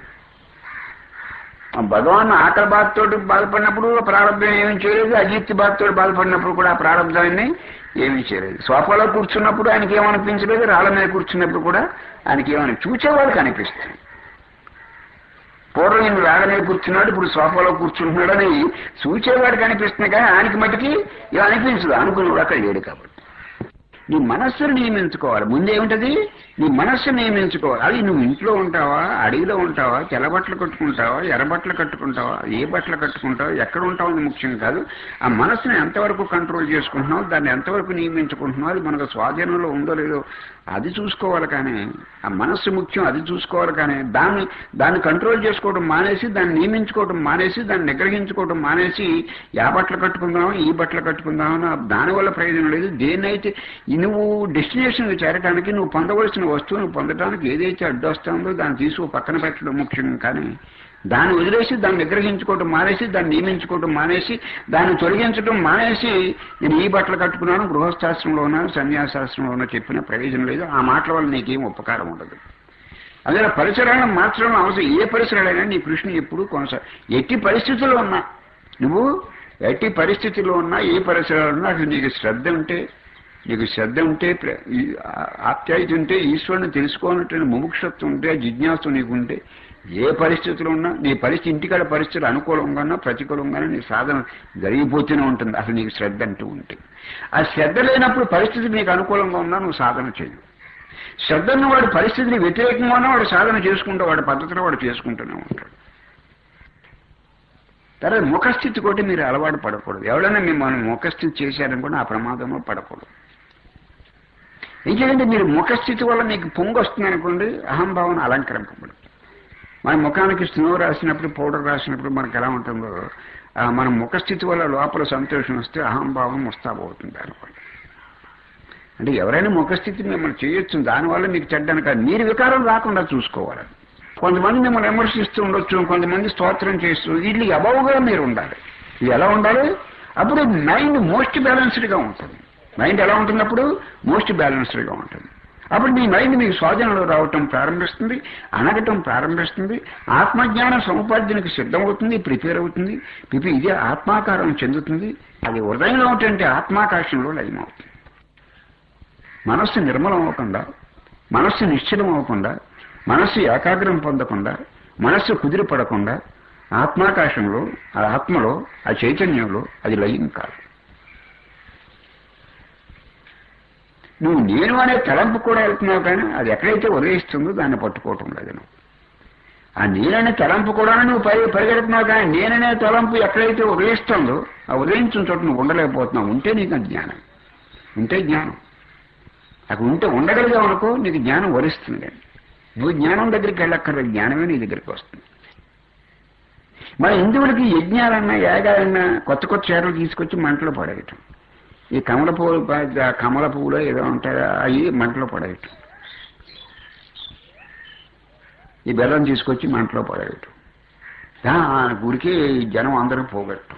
ఆ భగవాన్ ఆకలి బాధతో బాధపడినప్పుడు ఆ ప్రారంభం ఏమీ చేయలేదు అజీర్తి బాధతో బాధపడినప్పుడు కూడా ఆ ప్రారంభాన్ని ఏమీ చేయలేదు సోఫాలో కూర్చున్నప్పుడు ఆయనకి ఏమనిపించలేదు రాళ్ళ మీద కూర్చున్నప్పుడు కూడా ఆయనకి ఏమని చూచేవాళ్ళకి అనిపిస్తుంది పూర్వం ఈయన రాళ్ళ మీద కూర్చున్నాడు ఇప్పుడు సోఫాలో కూర్చుంటున్నాడని చూచేవాడికి అనిపిస్తుంది కానీ ఆయనకి మటుకి ఏం అనిపించదు అనుకునేవాడు అక్కడ లేడు కాబట్టి నీ మనస్సును నియమించుకోవాలి ముందేమిటది నీ మనస్సు నియమించుకోవాలి అది నువ్వు ఇంట్లో ఉంటావా అడవిలో ఉంటావా తెల్ల బట్టలు కట్టుకుంటావా ఎర్ర బట్టలు కట్టుకుంటావా ఏ బట్టలు కట్టుకుంటావా ఎక్కడ ఉంటావు అని ముఖ్యం కాదు ఆ మనస్సుని ఎంతవరకు కంట్రోల్ చేసుకుంటున్నావు దాన్ని ఎంతవరకు నియమించుకుంటున్నావు అది మనకు స్వాధీనంలో ఉందో లేదో అది చూసుకోవాలి కానీ ఆ మనస్సు ముఖ్యం అది చూసుకోవాలి కానీ దాన్ని దాన్ని కంట్రోల్ చేసుకోవడం మానేసి దాన్ని నియమించుకోవడం మానేసి దాన్ని నిగ్రహించుకోవడం మానేసి యా బట్టలు కట్టుకుందాం ఈ బట్టలు కట్టుకుందాం దానివల్ల ప్రయోజనం లేదు దేన్నైతే ఈ నువ్వు డెస్టినేషన్ చేరడానికి నువ్వు పొందవలసిన వస్తువు నువ్వు పొందడానికి ఏదైతే అడ్డొస్తుందో దాన్ని తీసుకు పక్కన పెట్టడం ముఖ్యం కానీ దాన్ని వదిలేసి దాన్ని నిగ్రహించుకోవడం మానేసి దాన్ని నియమించుకోవడం మానేసి దాన్ని తొలగించడం మానేసి నేను ఈ బట్టలు కట్టుకున్నాను గృహస్థాశ్రమంలో ఉన్నాను సన్యాసాశ్రమంలో ఉన్నా చెప్పిన ప్రయోజనం లేదు ఆ మాటల వల్ల నీకేం ఉపకారం ఉండదు అదే పరిసరాలను మార్చడం అవసరం ఏ పరిసరాలైనా నీ కృష్ణ ఎప్పుడు కొనసా ఎట్టి పరిస్థితుల్లో ఉన్నా నువ్వు ఎట్టి పరిస్థితుల్లో ఉన్నా ఏ పరిసరాలు ఉన్నా అసలు నీకు శ్రద్ధ ఉంటే నీకు శ్రద్ధ ఉంటే ప్ర- ఈ ఆ- ఆప్యాయత ఉంటే ఈశ్వరుని తెలుసుకోవాలంటే ముముక్షత్వం ఉంటే జిజ్ఞాసు నీకు ఉంటే ఏ పరిస్థితులు ఉన్నా నీ పరిస్థితి ఇంటికాడ పరిస్థితులు అనుకూలంగా ఉన్నా ప్రతికూలంగానే నీ సాధన జరిగిపోతూనే ఉంటుంది అసలు నీకు శ్రద్ధ అంటూ ఉంటే ఆ శ్రద్ధ లేనప్పుడు పరిస్థితి నీకు అనుకూలంగా ఉన్నా నువ్వు సాధన చేయవు శ్రద్ధను వాడి పరిస్థితిని వ్యతిరేకంగా ఉన్నా వాడు సాధన చేసుకుంటూ వాడి పద్ధతిలో వాడు చేసుకుంటూనే ఉంటాడు తర్వాత ముఖస్థితి కూడా మీరు అలవాటు పడకూడదు ఎవరైనా మిమ్మల్ని ముఖస్థితి చేశారనుకోండి ఆ ప్రమాదంలో పడకూడదు ఇంకేంటంటే మీరు ముఖస్థితి వల్ల మీకు పొంగు వస్తుంది అనుకోండి అహంభావన అలంకరింపబడుతుంది మన ముఖానికి స్నో రాసినప్పుడు పౌడర్ రాసినప్పుడు మనకు ఎలా ఉంటుందో ఆ, మన ముఖస్థితి వల్ల లోపల సంతోషం వస్తే అహంభావం ముస్తాబవుతుంది అనుకోండి అంటే ఎవరైనా ముఖస్థితి మిమ్మల్ని చేయొచ్చు దానివల్ల మీకు చెడ్డాను కాదు మీరు వికారం రాకుండా చూసుకోవాలి కొంతమంది మిమ్మల్ని విమర్శిస్తూ ఉండొచ్చు కొంతమంది స్తోత్రం చేస్తూ వీళ్ళకి అబౌగా మీరు ఉండాలి ఇది ఎలా ఉండాలి అప్పుడు మైండ్ మోస్ట్ బ్యాలెన్స్డ్గా ఉంటుంది మైండ్ ఎలా ఉంటుంది అప్పుడు మోస్ట్ బ్యాలెన్స్డ్గా ఉంటుంది అప్పుడు మీ మైండ్ మీకు స్వాధీనంలో రావటం ప్రారంభిస్తుంది అనగటం ప్రారంభిస్తుంది ఆత్మజ్ఞాన సముపార్జనకు సిద్ధమవుతుంది ప్రిపేర్ అవుతుంది ప్రిపేర్ ఇదే ఆత్మాకారం చెందుతుంది అది హృదయంలో ఉన్నటువంటి ఆత్మాకాశంలో లయమవుతుంది మనస్సు నిర్మలం అవ్వకుండా మనస్సు నిశ్చలం అవ్వకుండా మనస్సు ఏకాగ్రం పొందకుండా మనస్సు కుదిరిపడకుండా ఆత్మాకాశంలో ఆ ఆత్మలో ఆ చైతన్యంలో అది లయం కాదు నువ్వు నేను అనే తలంపు కూడా వెళ్తున్నావు కానీ అది ఎక్కడైతే ఉదయిస్తుందో దాన్ని పట్టుకోవటం లేదు నువ్వు ఆ నేననే తలంపు కూడా నువ్వు పరి పరిగెడుతున్నావు కానీ నేననే తలంపు ఎక్కడైతే ఉదయిస్తుందో ఆ ఉదయించిన చోట నువ్వు ఉండలేకపోతున్నావు ఉంటే నీకు అది జ్ఞానం ఉంటే జ్ఞానం అక్కడ ఉంటే ఉండగలిగావు అనుకో నీకు జ్ఞానం వరిస్తుంది నువ్వు జ్ఞానం దగ్గరికి వెళ్ళక్కర్లేదు జ్ఞానమే నీ దగ్గరికి వస్తుంది మన హిందువులకి యజ్ఞాలన్నా యాగాలన్నా కొత్త కొత్త చీరలు తీసుకొచ్చి మంటలో పడేయటం ఈ కమల పువ్వులు ప- కమల పువ్వులో ఏదో ఉంటాయి అవి మంటలో పడేయటం ఈ బెల్లం తీసుకొచ్చి మంటలో పడేయటం ఆ గురికి జనం అందరూ పోగొట్టం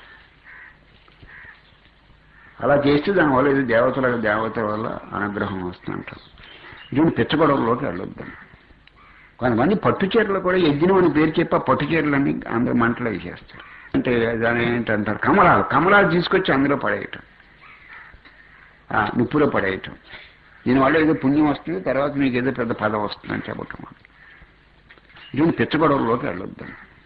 అలా చేస్తే దానివల్ల ఇది దేవతల దేవతల వల్ల అనుగ్రహం వస్తుంటాం ఇటువంటి పిచ్చగొడవలోకి వెళ్ళొద్దాం కొంతమంది పట్టు చీరలు కూడా యజ్ఞం అని పేరు చెప్పి ఆ పట్టు చీరలన్నీ అందరూ మంటలో వేసేస్తారు అంటే దాని ఏంటంటారు కమలాలు కమలాలు తీసుకొచ్చి అందులో పడేయటం ఆ, నిప్పులో పడేయటం దీనివల్ల ఏదో పుణ్యం వస్తుంది తర్వాత మీకు ఏదో పెద్ద పదం వస్తుంది అని చెప్పటం ఇటువంటి పిచ్చగొడవలోకి వెళ్ళొద్దు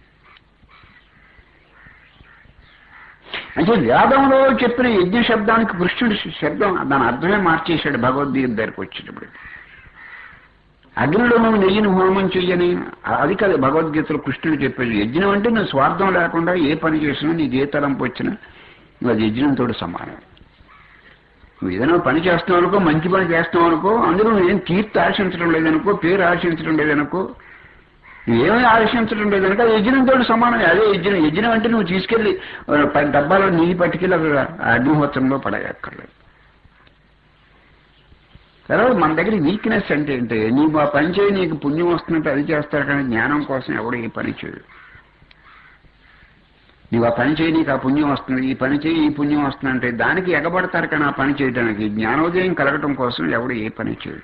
అంటే వేదంలో చెప్పిన యజ్ఞ శబ్దానికి కృష్ణుడి శబ్దం దాని అర్థమే మార్చేశాడు భగవద్గీత దగ్గరికి వచ్చేటప్పుడు అగ్నిలో నువ్వు నెయ్యిని హోమం చెయ్యని అది కాదు భగవద్గీతలో కృష్ణుడు చెప్పేది యజ్ఞం అంటే నువ్వు స్వార్థం లేకుండా ఏ పని చేసినా నీకు ఏ తలంపు వచ్చినా నువ్వు అది యజ్ఞంతో సమానం నువ్వు ఏదైనా పని చేస్తున్నావు అనుకో మంచి పని చేస్తున్నావు అనుకో అందులో నువ్వేం కీర్తి ఆశించడం లేదనుకో పేరు ఆశించడం లేదనుకో నువ్వేమీ ఆశించడం లేదనుకో అది యజ్ఞంతో సమానమే అదే యజ్ఞం యజ్ఞం అంటే నువ్వు తీసుకెళ్లి ఆ, పది డబ్బాలో నీళ్ళు పట్టుకెళ్ళి అక్కడ ఆ అగ్నిహోత్రంలో పడేయక్కర్లేదు తర్వాత మన దగ్గర వీక్నెస్ అంటే ఏంటి నీవు ఆ పని చేయి నీకు పుణ్యం వస్తున్నట్టు అది చేస్తారు కానీ జ్ఞానం కోసం ఎవడు ఈ పని చేయడు నీవు ఆ పని చేయి నీకు ఆ పుణ్యం వస్తుంది ఈ పని చేయి ఈ పుణ్యం వస్తుంది అంటే దానికి ఎగబడతారు కానీ ఆ పని చేయడానికి జ్ఞానోదయం కలగటం కోసం ఎవడు ఏ పని చేయడు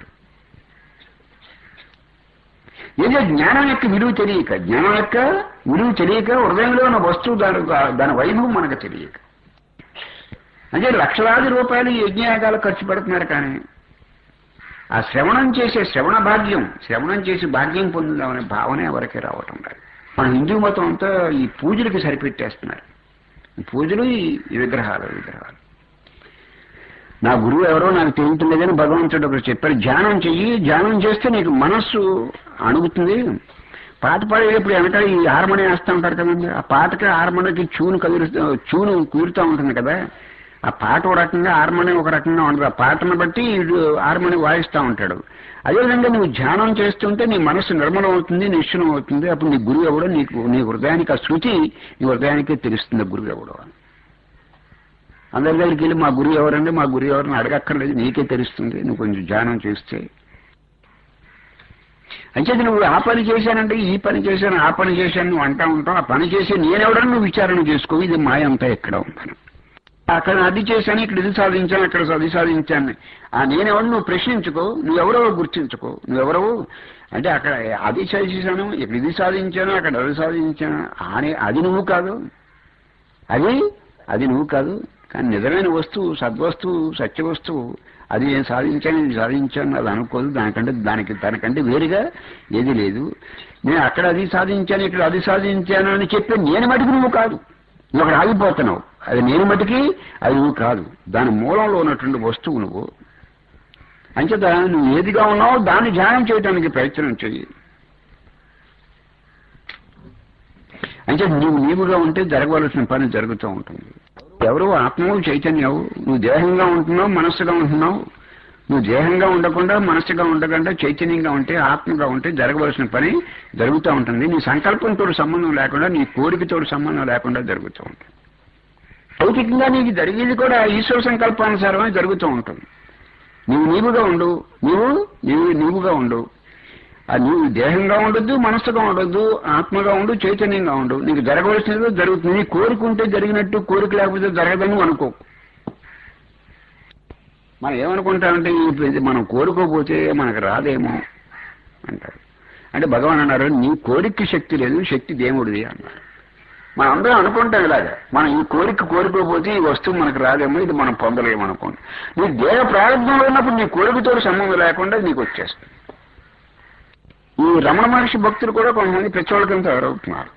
ఏదో జ్ఞానం యొక్క విలువ తెలియక జ్ఞానం యొక్క విలువ తెలియక హృదయంలో ఉన్న వస్తువు దాని దాని వైభవం మనకు తెలియక అంటే లక్షలాది రూపాయలు ఈ యజ్ఞయాగాలు ఖర్చు పెడుతున్నారు కానీ ఆ శ్రవణం చేసే శ్రవణ భాగ్యం శ్రవణం చేసి భాగ్యం పొందుదామనే భావన ఎవరికి రావటం లేదు మన హిందూ మతం అంతా ఈ పూజలకి సరిపెట్టేస్తున్నారు ఈ పూజలు ఈ ఈ విగ్రహాలు విగ్రహాలు నా గురువు ఎవరో నాకు తెలియట్లేదని భగవంతుడు ఒకరు చెప్పారు ధ్యానం చెయ్యి ధ్యానం చేస్తే నీకు మనస్సు అణుగుతుంది పాట పాడేటప్పుడు వెనక ఈ హార్మోని వేస్తూ ఉంటారు కదండి ఆ పాటకి హార్మోనికి చూను కదులుతూ చూను కూరుతూ ఉంటుంది కదా ఆ పాట ఒక రకంగా హార్మోని ఒక రకంగా ఉండదు ఆ పాటను బట్టి వీడు హార్మోని వాయిస్తూ ఉంటాడు అదేవిధంగా నువ్వు ధ్యానం చేస్తుంటే నీ మనసు నిర్మలం అవుతుంది నిశ్చలం అవుతుంది అప్పుడు నీ గురువు ఎవడో నీకు నీ హృదయానికి ఆ శృతి నీ హృదయానికి తెలుస్తుంది ఆ గురువు ఎవడో అని అందరి దగ్గరికి వెళ్ళి మా గురువు ఎవరండి మా గురువు ఎవరిని అడగక్కర్లేదు నీకే తెలుస్తుంది నువ్వు కొంచెం ధ్యానం చేస్తే అంచేది నువ్వు ఆ పని చేశానంటే ఈ పని చేశాను ఆ పని చేశాను నువ్వు అంటా ఉంటావు ఆ పని చేసి నేనెవడని నువ్వు విచారణ చేసుకో ఇది మాయ అంతా ఎక్కడ ఉందని అక్కడ అది చేశాను ఇక్కడ ఇది సాధించాను అక్కడ అది సాధించాను ఆ నేనెవడు నువ్వు ప్రశ్నించుకో నువ్వెవరో గుర్తించుకో నువ్వెవరో అంటే అక్కడ అది చేసేసాను ఇక్కడ ఇది సాధించాను అక్కడ అది సాధించాను అని అది నువ్వు కాదు అది అది నువ్వు కాదు కానీ నిజమైన వస్తువు సద్వస్తువు సత్య వస్తువు అది నేను సాధించాను ఇది సాధించాను అది అనుకోదు దానికంటే దానికి దానికంటే వేరుగా ఏది లేదు నేను అక్కడ అది సాధించాను ఇక్కడ అది సాధించాను అని చెప్పే నేను మటుకు నువ్వు కాదు నువ్వు అక్కడ ఆగిపోతున్నావు అది నేను మటుకి అది నువ్వు కాదు దాని మూలంలో ఉన్నటువంటి వస్తువు నువ్వు అంచేత నువ్వు ఏదిగా ఉన్నావో దాన్ని ధ్యానం చేయడానికి ప్రయత్నం చెయ్యి అంటే నువ్వు నీవుగా ఉంటే జరగవలసిన పని జరుగుతూ ఉంటుంది ఎవరు ఆత్మవు చైతన్యవు నువ్వు దేహంగా ఉంటున్నావు మనస్సుగా ఉంటున్నావు నువ్వు దేహంగా ఉండకుండా మనస్సుగా ఉండకుండా చైతన్యంగా ఉంటే ఆత్మగా ఉంటే జరగవలసిన పని జరుగుతూ ఉంటుంది నీ సంకల్పంతో సంబంధం లేకుండా నీ కోరికతో సంబంధం లేకుండా జరుగుతూ ఉంటుంది భౌతికంగా నీకు జరిగేది కూడా ఈశ్వర సంకల్పానుసారమే జరుగుతూ ఉంటుంది నీవు నీవుగా ఉండు నీవు నీవు నీవుగా ఉండు ఆ నీవు దేహంగా ఉండొద్దు మనస్సుగా ఉండొద్దు ఆత్మగా ఉండు చైతన్యంగా ఉండు నీకు జరగవలసినది జరుగుతుంది నీ కోరిక ఉంటే జరిగినట్టు కోరిక లేకపోతే జరగదని నువ్వు అనుకో మనం ఏమనుకుంటామంటే ఇది మనం కోరుకోపోతే మనకు రాదేమో అంటారు అంటే భగవాన్ అన్నారు నీ కోరికకి శక్తి లేదు శక్తి దేవుడిది అన్నారు మనం అందరం అనుకుంటాం ఇలాగా మనం ఈ కోరిక కోరుకోపోతే ఈ వస్తువు మనకు రాదేమో ఇది మనం పొందలేము అనుకోండి నీ దేహ ప్రారంభంలో ఉన్నప్పుడు నీ కోరికతో సంబంధం లేకుండా నీకు వచ్చేస్తుంది ఈ రమణ మహర్షి భక్తులు కూడా కొంతమంది పిచ్చోళ్ళ కింద ఎవరవుతున్నారు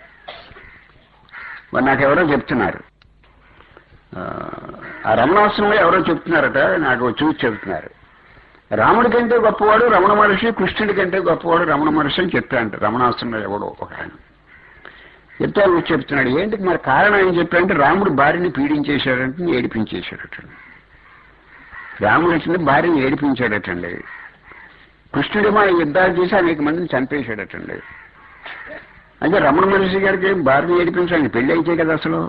మరి నాకు ఎవరో చెప్తున్నారు ఆ, ఆ రమణాశ్రమంలో ఎవరో చెప్తున్నారట నాకు చూసి చెప్తున్నారు రాముడి కంటే గొప్పవాడు రమణ మహర్షి కృష్ణుడి కంటే గొప్పవాడు రమణ మహర్షి అని చెప్పాడంట రమణాశ్రమంలో ఎవడో ఒక ఆయన చెప్తే ఆయన చెప్తున్నాడు ఏంటి మరి కారణం ఏం చెప్పాడంటే రాముడు భార్యని పీడించేశాడంటే ఏడిపించేశాడట రాముడు వచ్చింది భార్యని ఏడిపించాడటండి కృష్ణుడు మన యుద్ధాలు చేసి అనేక మందిని చంపేశాడటండి అంటే రమణ మహర్షి గారికి ఏం భార్యని ఏడిపించాలి పెళ్లి అయితే కదా అసలు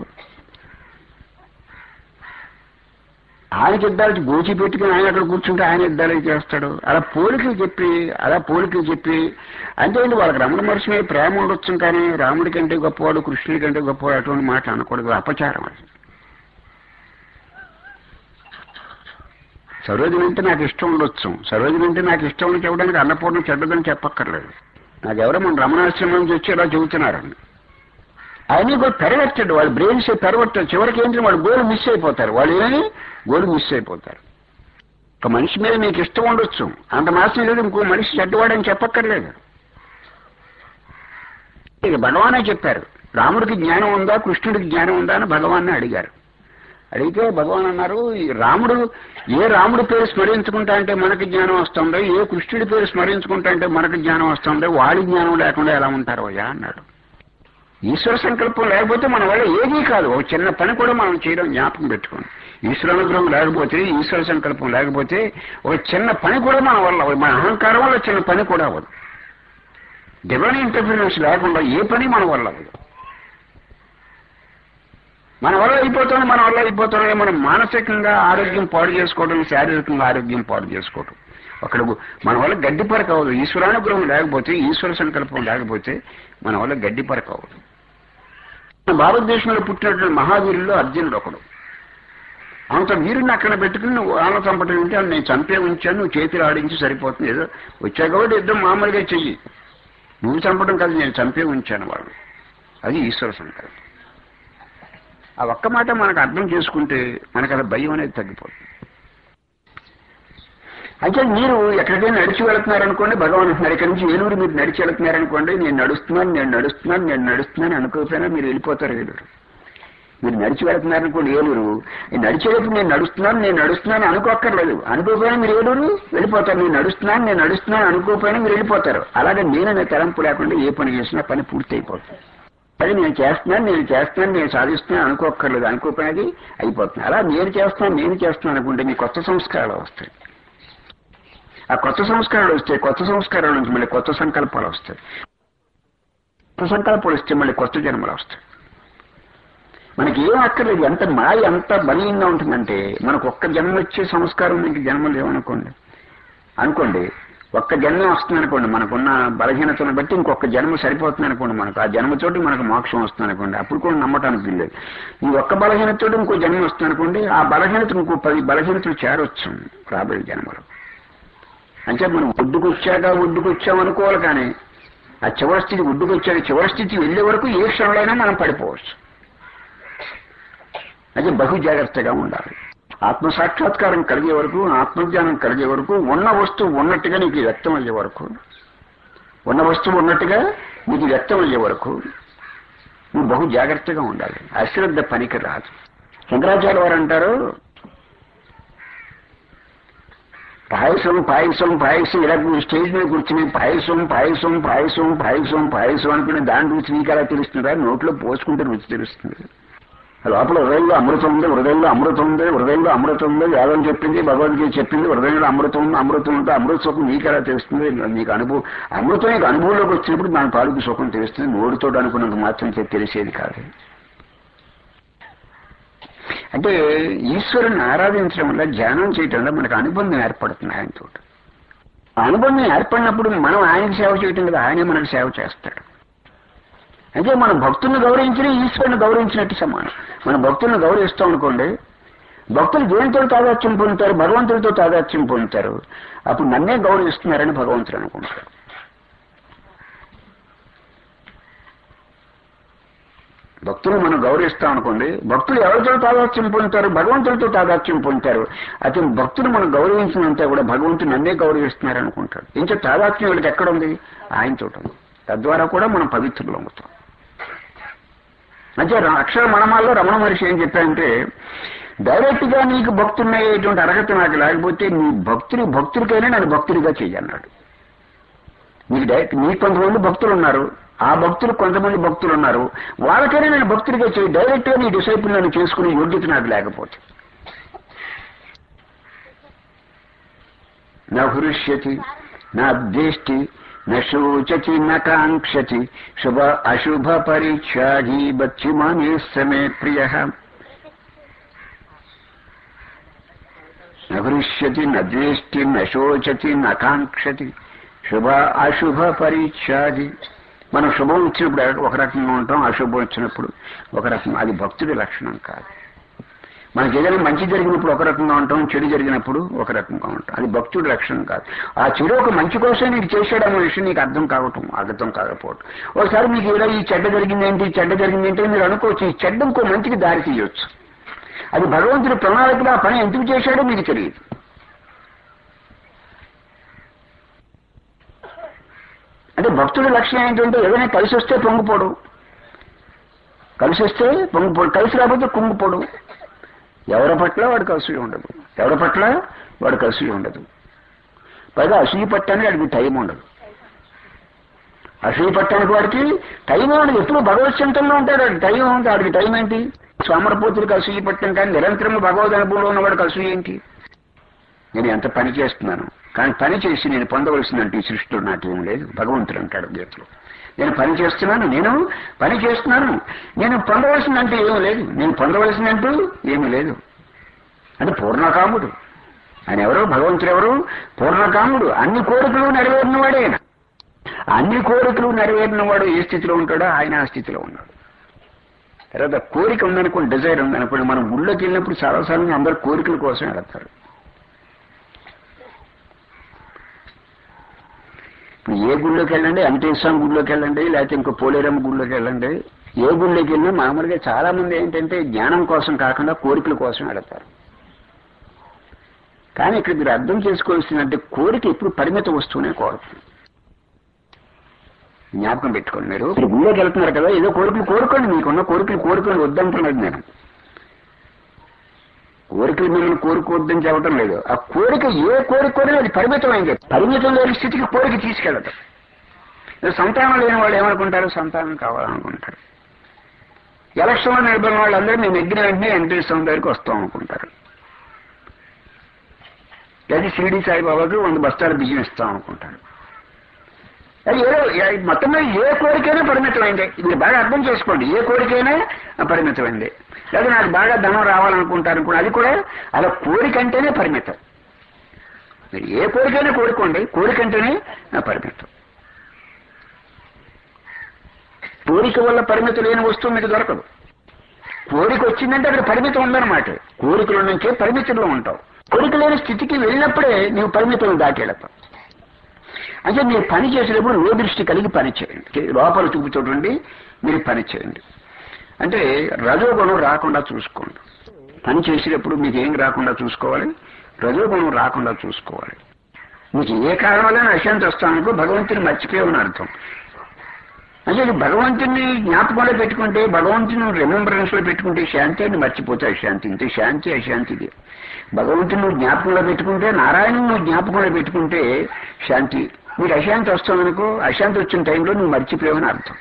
ఆయన యుద్ధాలు గోచి పెట్టుకుని ఆయన అక్కడ కూర్చుంటే ఆయన యుద్ధాలు చేస్తాడు అలా పోలికలు చెప్పి అలా పోలికలు చెప్పి అంటే ఏంటి వాళ్ళకి రమణ మహర్షి మీద ప్రేమ ఉండొచ్చు కానీ రాముడి కంటే గొప్పవాడు కృష్ణుడి కంటే గొప్పవాడు అటువంటి మాట అనకూడదు అపచారం అది సరోజని అంటే నాకు ఇష్టం ఉండొచ్చు సరోజని అంటే నాకు ఇష్టం అని చెప్పడానికి అన్నపూర్ణ చెడ్డదని చెప్పక్కర్లేదు నాకు ఎవరో మన రమణాశ్రమం నుంచి వచ్చి ఇలా చెబుతున్నారండి అవన్నీ కూడా పెరగట్టడు వాళ్ళ బ్రెయిన్స్ పెరగట్టడు చివరికి ఏంటి వాళ్ళు గోలు మిస్ అయిపోతారు వాళ్ళు ఏమని గోలు మిస్ అయిపోతారు ఒక మనిషి మీద మీకు ఇష్టం ఉండొచ్చు అంత మాత్రం లేదు ఇంకో మనిషి చెడ్డవాడని చెప్పక్కర్లేదు ఇది భగవానే చెప్పారు రాముడికి జ్ఞానం ఉందా కృష్ణుడికి జ్ఞానం ఉందా అని భగవాన్ని అడిగారు అడిగితే భగవాన్ అన్నారు ఈ రాముడు ఏ రాముడి పేరు స్మరించుకుంటా అంటే మనకి జ్ఞానం వస్తుందో ఏ కృష్ణుడి పేరు స్మరించుకుంటా అంటే మనకి జ్ఞానం వస్తుందో వాడి జ్ఞానం లేకుండా ఎలా ఉంటారు అయ్యా అన్నాడు ఈశ్వర సంకల్పం లేకపోతే మన వల్ల ఏదీ కాదు ఒక చిన్న పని కూడా మనం చేయడం జ్ఞాపకం పెట్టుకోండి ఈశ్వరానుగ్రహం లేకపోతే ఈశ్వర సంకల్పం లేకపోతే ఒక చిన్న పని కూడా మన వల్ల అవ్వదు. మన అహంకారం వల్ల చిన్న పని కూడా అవ్వదు డివైన్ ఇంటర్ఫీరెన్స్ లేకుండా ఏ పని మన వల్ల అవ్వదు మన వల్ల అయిపోతుంది మన వల్ల అయిపోతుంది మనం మానసికంగా ఆరోగ్యం పాడు చేసుకోవడం శారీరకంగా ఆరోగ్యం పాడు చేసుకోవడం అక్కడ మన వల్ల గడ్డి పరక అవ్వదు ఈశ్వరానుగ్రహం లేకపోతే ఈశ్వర సంకల్పం లేకపోతే మన వల్ల గడ్డి పరక అవ్వదు మన భారతదేశంలో పుట్టినటువంటి మహావీరుల్లో అర్జునుడు ఒకడు అంత వీరుని అక్కడ పెట్టుకుని నువ్వు ఆన చంపటం ఉంటే అది నేను చంపే ఉంచాను నువ్వు చేతులు ఆడించి సరిపోతుంది ఏదో వచ్చా కాబట్టి యుద్ధం మామూలుగా చెయ్యి నువ్వు చంపడం కాదు నేను చంపే ఉంచాను వాళ్ళు అది ఈశ్వర సంకల్పం ఆ ఒక్క మాట మనకు అర్థం చేసుకుంటే మనకు అది భయం అనేది తగ్గిపోతుంది అయితే మీరు ఎక్కడికైనా నడిచి వెళుతున్నారనుకోండి భగవాన్ అంటున్నారు ఇక్కడ నుంచి ఏలూరు మీరు నడిచి వెళుతున్నారనుకోండి నేను నడుస్తున్నాను నేను నడుస్తున్నాను నేను నడుస్తున్నాను అనుకోకపోయినా మీరు వెళ్ళిపోతారు ఏలూరు మీరు నడిచి వెళుతున్నారనుకోండి ఏలూరు నేను నడిచేటప్పుడు నేను నడుస్తున్నాను నేను నడుస్తున్నాను అనుకోక్కర్లేదు అనుకోకపోయినా మీరు ఏలూరు వెళ్ళిపోతారు నేను నడుస్తున్నాను నేను నడుస్తున్నాను అనుకోకపోయినా మీరు వెళ్ళిపోతారు అలాగే నేననే తలంపు లేకుండా ఏ పని చేసినా పని పూర్తి అయిపోతుంది అది నేను చేస్తున్నాను నేను చేస్తున్నాను నేను సాధిస్తున్నాను అనుకోక్కర్లేదు అనుకోకపోయినది అయిపోతుంది అలా నేను చేస్తున్నాను నేను చేస్తున్నాను అనుకుంటే మీ కొత్త సంస్కారాలు వస్తాయి ఆ కొత్త సంస్కారాలు వస్తే కొత్త సంస్కారాల నుంచి మళ్ళీ కొత్త సంకల్పాలు వస్తాయి కొత్త సంకల్పాలు వస్తే మళ్ళీ కొత్త జన్మలు వస్తాయి మనకి ఏం అక్కర్లేదు ఎంత మాయ ఎంత బలీయంగా ఉంటుందంటే మనకు ఒక్క జన్మ వచ్చే సంస్కారం ఇంక జన్మలు ఏమనుకోండి అనుకోండి ఒక్క జన్మ వస్తుంది అనుకోండి మనకున్న బలహీనతను బట్టి ఇంకొక జన్మ సరిపోతుంది అనుకోండి మనకు ఆ జన్మతోటి మనకు మోక్షం వస్తుంది అనుకోండి అప్పుడు కూడా నమ్మటానికి వీల్లేదు ఈ ఒక్క బలహీనతతోటి ఇంకో జన్మ వస్తుంది అనుకోండి ఆ బలహీనత ఇంకో పది బలహీనతలు చేరొచ్చు రాబోయే జన్మలో అంటే మనం ఒడ్డుకొచ్చాక ఒడ్డుకొచ్చాం అనుకోవాలి కానీ ఆ చివరి స్థితి ఒడ్డుకొచ్చాక చివరి స్థితి వెళ్ళే వరకు ఏ క్షణంలోనైనా మనం పడిపోవచ్చు అయితే బహు జాగ్రత్తగా ఉండాలి ఆత్మ సాక్షాత్కారం కలిగే వరకు ఆత్మజ్ఞానం కలిగే వరకు ఉన్న వస్తువు ఉన్నట్టుగా నీకు వ్యక్తం అయ్యే వరకు ఉన్న వస్తువు ఉన్నట్టుగా నీకు వ్యక్తం అయ్యే వరకు నువ్వు బహు జాగ్రత్తగా ఉండాలి అశ్రద్ధ పనికి రాదు శంకరాచార్య వారు అంటారు పాయసం పాయసం పాయసం ఇలా స్టేజ్ మీద కూర్చుని పాయసం పాయసం పాయసం పాయసం పాయసం అనుకుని దాని రుచి నీకు అలా తెలుస్తుందా నోట్లో పోసుకుంటే రుచి తెలుస్తుంది లోపల హృదయంలో అమృతం ఉంది హృదయంలో అమృతం ఉంది హృదయంలో అమృతం ఉంది వేదం చెప్పింది భగవద్గీత చెప్పింది హృదయంలో అమృతం ఉంది అమృతం ఉంటే అమృత సుఖం నీకు ఎలా తెలుస్తుంది నీకు అనుభవం అమృతం నీకు అనుభవంలోకి వచ్చినప్పుడు మన తాలూకు సుఖం తెలుస్తుంది నోటితో అనుకున్నంత మాత్రం తెలిసేది కాదు అంటే ఈశ్వరుని ఆరాధించడం వల్ల ధ్యానం చేయటం వల్ల మనకు అనుబంధం ఏర్పడుతుంది ఆయనతో ఆ అనుబంధం ఏర్పడినప్పుడు మనం ఆయనకి సేవ చేయటం కదా ఆయనే మనకు సేవ చేస్తాడు అయితే మన భక్తులను గౌరవించిన ఈశ్వరుని గౌరవించినట్టు సమానం మన భక్తులను గౌరవిస్తాం అనుకోండి భక్తులు దేవునితో తాదాత్యం పొందుతారు భగవంతుడితో తాదాత్యం పొందుతారు అప్పుడు నన్నే గౌరవిస్తున్నారని భగవంతుడు అనుకుంటారు భక్తులు మనం గౌరవిస్తాం అనుకోండి భక్తులు ఎవరితో తాదాత్యం పొందుతారు భగవంతుడితో తాదాత్యం పొందుతారు అతను భక్తులు మనం గౌరవించినంతా కూడా భగవంతుడు నన్నే గౌరవిస్తున్నారు అనుకుంటాడు ఇంకా తాదాత్మ్యం వీళ్ళకి ఎక్కడ ఉంది ఆయనతో ఉంది తద్వారా కూడా మనం పవిత్రులు అవుతాం అంటే అక్షర మనమాల్లో రమణ మహర్షి ఏం చెప్పారంటే డైరెక్ట్ గా నీకు భక్తున్నటువంటి అర్హత నాకు లేకపోతే నీ భక్తుడి భక్తుడికైనా నన్ను భక్తుడిగా చెయ్యన్నాడు నీకు డైరెక్ట్ నీకు కొంతమంది భక్తులు ఉన్నారు ఆ భక్తులు కొంతమంది భక్తులు ఉన్నారు వాళ్ళకైనా నేను భక్తుడిగా చేయి డైరెక్ట్ గా నీ డిసైపుల్ నన్ను చేసుకునే యోగ్యత నాకు లేకపోతే నా హృష్యతి నా ద్వేష్టి నశోచతి నకాంక్షతి శుభ అశుభ పరీక్షాఘీ బచ్చిమానే సమే ప్రియ నహృష్యతి నద్వేష్టి నశోచతి నకాంక్షతి శుభ అశుభ పరీక్షాది మనం శుభం వచ్చినప్పుడు ఒక రకంగా ఉంటాం అశుభం వచ్చినప్పుడు ఒక రకం అది భక్తుడి లక్షణం కాదు మనకి ఏదైనా మంచి జరిగినప్పుడు ఒక రకంగా ఉంటాం చెడు జరిగినప్పుడు ఒక రకంగా ఉంటాం అది భక్తుడి లక్షణం కాదు ఆ చెడు ఒక మంచి కోసమే నీకు చేశాడు అనే విషయం నీకు అర్థం కావటం అర్థం కాకపోవటం ఒకసారి మీకు ఏదో ఈ చెడ్డ జరిగింది ఏంటి ఈ చెడ్డ జరిగింది ఏంటి అని మీరు అనుకోవచ్చు ఈ చెడ్డ ఇంకో మంచికి దారి తీయొచ్చు అది భగవంతుడి ప్రణాళికలో ఆ పని ఎందుకు చేశాడో మీకు తెలియదు అంటే భక్తుడి లక్షణం ఏంటంటే ఏదైనా కలిసి వస్తే పొంగిపోడు కలిసి వస్తే పొంగిపోడు కలిసి రాకపోతే కుంగిపోడు ఎవరి పట్ల వాడికి అసూయ ఉండదు ఎవరి పట్ల వాడికి అసూయ ఉండదు పైగా అసూయ పట్టడానికి వాడికి టైం ఉండదు అసూయ పట్టడానికి వాడికి టైం ఉండదు ఎప్పుడు భగవత్ చింతనలో ఉంటాడు వాడికి టైం ఉంది వాడికి టైం ఏంటి సోమరపోతులకు అసూయ పట్టడం కానీ నిరంతరం భగవద్ అనుభవంలో ఉన్నవాడికి అసూయ ఏంటి నేను ఎంత పని చేస్తున్నాను కానీ పని చేసి నేను పొందవలసినంటే ఈ సృష్టిలో నాకేం లేదు భగవంతుడు అంటాడు గీతలో నేను పని చేస్తున్నాను నేను పని చేస్తున్నాను నేను పొందవలసిందంటే ఏమీ లేదు నేను పొందవలసిందంటూ ఏమీ లేదు అంటే పూర్ణకాముడు ఆయన ఎవరు భగవంతుడు ఎవరు పూర్ణకాముడు అన్ని కోరికలు నెరవేరిన వాడే ఆయన అన్ని కోరికలు నెరవేరిన వాడు ఏ స్థితిలో ఉంటాడో ఆయన ఆ స్థితిలో ఉన్నాడు తర్వాత కోరిక ఉందనుకోండి డిజైర్ ఉందనుకోండి మనం గుళ్ళోకి వెళ్ళినప్పుడు చాలాసార్లు అందరు కోరికల కోసం వెళతారు ఇప్పుడు ఏ గుళ్ళోకి వెళ్ళండి వెంకటేశ్వరం గుళ్ళోకి వెళ్ళండి లేకపోతే ఇంకో పోలేరమ్మ గుళ్ళోకి వెళ్ళండి ఏ గుళ్ళోకి వెళ్ళినా మామూలుగా చాలా మంది ఏంటంటే జ్ఞానం కోసం కాకుండా కోరికల కోసం వెళతారు కానీ ఇక్కడ మీరు అర్థం చేసుకోవాల్సిందంటే కోరిక ఎప్పుడు పరిమిత వస్తువునే కోరుతుంది జ్ఞాపకం పెట్టుకోండి మీరు మీరు గుళ్ళోకి వెళ్తున్నారు కదా ఏదో కోరికలు కోరుకోండి మీకున్న కోరికలు కోరుకోండి వద్దంటున్నది నేను కోరికలు మిమ్మల్ని కోరుకోవద్దని చెప్పడం లేదు ఆ కోరిక ఏ కోరిక కోరినా అది పరిమితమైంది పరిమితం లేని స్థితికి కోరిక తీసుకెళ్ళటం సంతానం లేని వాళ్ళు ఏమనుకుంటారు సంతానం కావాలనుకుంటారు ఎలక్షన్లో నిలబడిన వాళ్ళందరూ మేము ఎగ్గిన వెంటనే వెంకటేశ్వరం దగ్గరికి వస్తాం అనుకుంటారు లేదా షిరిడి సాయిబాబాకి వంద బస్తాల బియ్యం ఇస్తాం అనుకుంటారు అది ఏదో మొత్తం మీద ఏ కోరికైనా పరిమితమైంది ఇది బాగా అర్థం చేసుకోండి ఏ కోరికైనా పరిమితమైంది లేదా నాకు బాగా ధనం రావాలనుకుంటారు అనుకోండి అది కూడా అలా కోరిక అంటేనే పరిమితం మీరు ఏ కోరికైనా కోరుకోండి కోరిక అంటేనే పరిమితం కోరిక వల్ల పరిమితం లేని వస్తువు మీకు దొరకదు కోరిక వచ్చిందంటే అక్కడ పరిమితం ఉందన్నమాట కోరికల నుంచే పరిమితంలో ఉంటావు కోరిక లేని స్థితికి వెళ్ళినప్పుడే నీవు పరిమితం దాటేడతావు అంటే మీరు పని చేసేటప్పుడు లో దృష్టి కలిగి పని చేయండి లోపల చూపుతోటండి మీరు పని చేయండి అంటే రజోగుణం రాకుండా చూసుకోండి పని చేసేటప్పుడు మీకు ఏం రాకుండా చూసుకోవాలి రజోగుణం రాకుండా చూసుకోవాలి మీకు ఏ కారణం వల్ల అశాంతి వస్తాననుకో భగవంతుని మర్చిపోయామని అర్థం అంటే భగవంతుని జ్ఞాపకంలో పెట్టుకుంటే భగవంతుని రిమెంబరెన్స్ లో పెట్టుకుంటే శాంతి అని మర్చిపోతే అశాంతి ఇంతే శాంతి అశాంతిది భగవంతుని నువ్వు జ్ఞాపకంలో పెట్టుకుంటే నారాయణ నువ్వు జ్ఞాపకంలో పెట్టుకుంటే శాంతి మీరు అశాంతి వస్తామనుకో అశాంతి వచ్చిన టైంలో నువ్వు మర్చిపోయావని అర్థం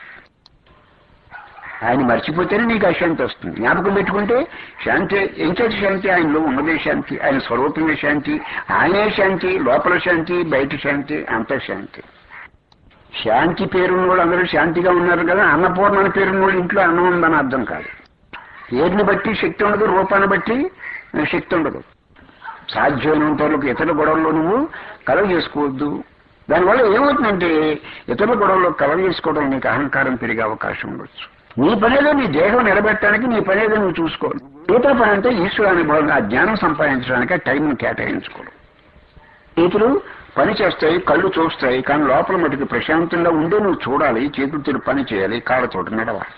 ఆయన మర్చిపోతేనే నీకు అశాంతి వస్తుంది జ్ఞాపకం పెట్టుకుంటే శాంతి ఎంచేతి శాంతి ఆయనలో ఉన్నదే శాంతి ఆయన స్వరూపమే శాంతి ఆయనే శాంతి లోపల శాంతి బయట శాంతి అంత శాంతి శాంతి పేరున్న వాళ్ళు అందరూ శాంతిగా ఉన్నారు కదా అన్నపూర్ణ అని పేరున్న వాళ్ళు ఇంట్లో అన్నం ఉందని అర్థం కాదు పేరుని బట్టి శక్తి ఉండదు రూపాన్ని బట్టి శక్తి ఉండదు సాధ్యమైనంత వరకు ఇతరుల గొడవల్లో నువ్వు కలవ చేసుకోవద్దు దానివల్ల ఏమవుతుందంటే ఇతరుల గొడవల్లో కలవ చేసుకోవడం నీకు అహంకారం పెరిగే అవకాశం ఉండొచ్చు నీ పనేదో నీ దేహం నిలబెట్టడానికి నీ పనేదో నువ్వు చూసుకోవాలి ఇతర పని అంటే ఈశ్వర అనుభవం ఆ జ్ఞానం సంపాదించడానికి టైంను కేటాయించుకోవడం చేతులు పని చేస్తాయి కళ్ళు చూస్తాయి కానీ లోపల మటుకు ప్రశాంతంగా ఉండే నువ్వు చూడాలి చేతులతో పని చేయాలి కాళ్ళతోటి నడవాలి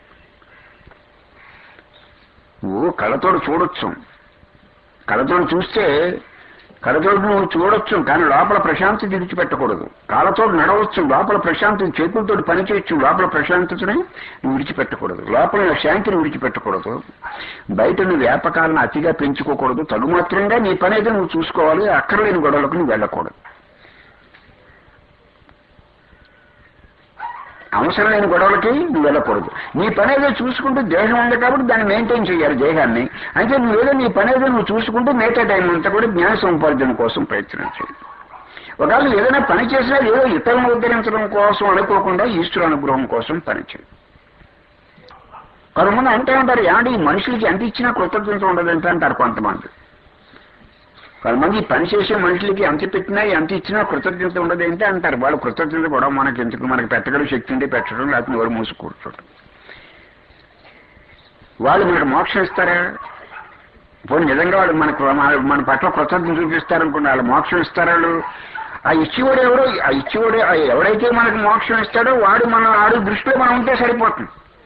నువ్వు కళ్ళతోడు చూడొచ్చు కళ్ళతోడు చూస్తే కళ్ళతోడు నువ్వు చూడొచ్చు కానీ లోపల ప్రశాంతి విడిచిపెట్టకూడదు కాళ్ళతోడు నడవచ్చు లోపల ప్రశాంతి చేతులతో పని చేయొచ్చు లోపల ప్రశాంతతని నువ్వు విడిచిపెట్టకూడదు లోపల శాంతిని విడిచిపెట్టకూడదు బయట నువ్వు వ్యాపకాలను అతిగా పెంచుకోకూడదు తగుమాత్రంగా నీ పని అయితే నువ్వు చూసుకోవాలి అక్కర్లేని గొడవలకు నువ్వు వెళ్ళకూడదు అవసరం లేని గొడవలకి నువ్వు వెళ్ళకూడదు నీ పని ఏదో చూసుకుంటూ దేహం ఉంది కాబట్టి దాన్ని మెయింటైన్ చేయాలి దేహాన్ని అయితే నువ్వేదో నీ పని ఏదో నువ్వు చూసుకుంటూ మిగతా టైం అంతా కూడా జ్ఞాన సముపార్జన కోసం ప్రయత్నం చేయాలి ఒకవేళ ఏదైనా పని చేసినా ఏదో ఇతరులను ఉద్ధరించడం కోసం అనుకోకుండా ఈశ్వర అనుగ్రహం కోసం పని చేయాలి కొంతమంది అంటే ఉంటారు ఏమంటే ఈ మనుషులకి ఎంత ఇచ్చినా కృతజ్ఞత ఉండదంటే అంటారు కొంతమంది కొంతమంది ఈ పని చేసే మనుషులకి ఎంత పెట్టినా ఎంత ఇచ్చినా కృతజ్ఞత ఉండదు ఏంటి అంటారు వాళ్ళు కృతజ్ఞత కూడా మనకి ఎందుకు మనకి పెట్టగల శక్తి ఉంటే పెట్టడం లేకపోతే ఎవరు మూసి కూర్చోడం వాళ్ళు మనకు మోక్షం ఇస్తారా పోనీ నిజంగా వాళ్ళు మనకు మన- మన పట్ల కృతజ్ఞత చూపిస్తారనుకోండి వాళ్ళు మోక్షం ఇస్తారు వాళ్ళు ఆ ఇచ్చివాడు ఎవడో ఆ ఇచ్చివాడు ఆ ఎవడైతే మనకు మోక్షం ఇస్తాడో వాడు మన ఆడు దృష్టిలో మనం ఉంటే సరిపోతుంది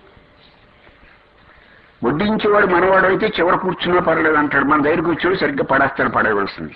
వడ్డించేవాడు మనవాడు అయితే చివర కూర్చున్నా పర్లేదు అంటాడు మన దగ్గర కూర్చొని సరిగ్గా పడేస్తాడు పడవలసింది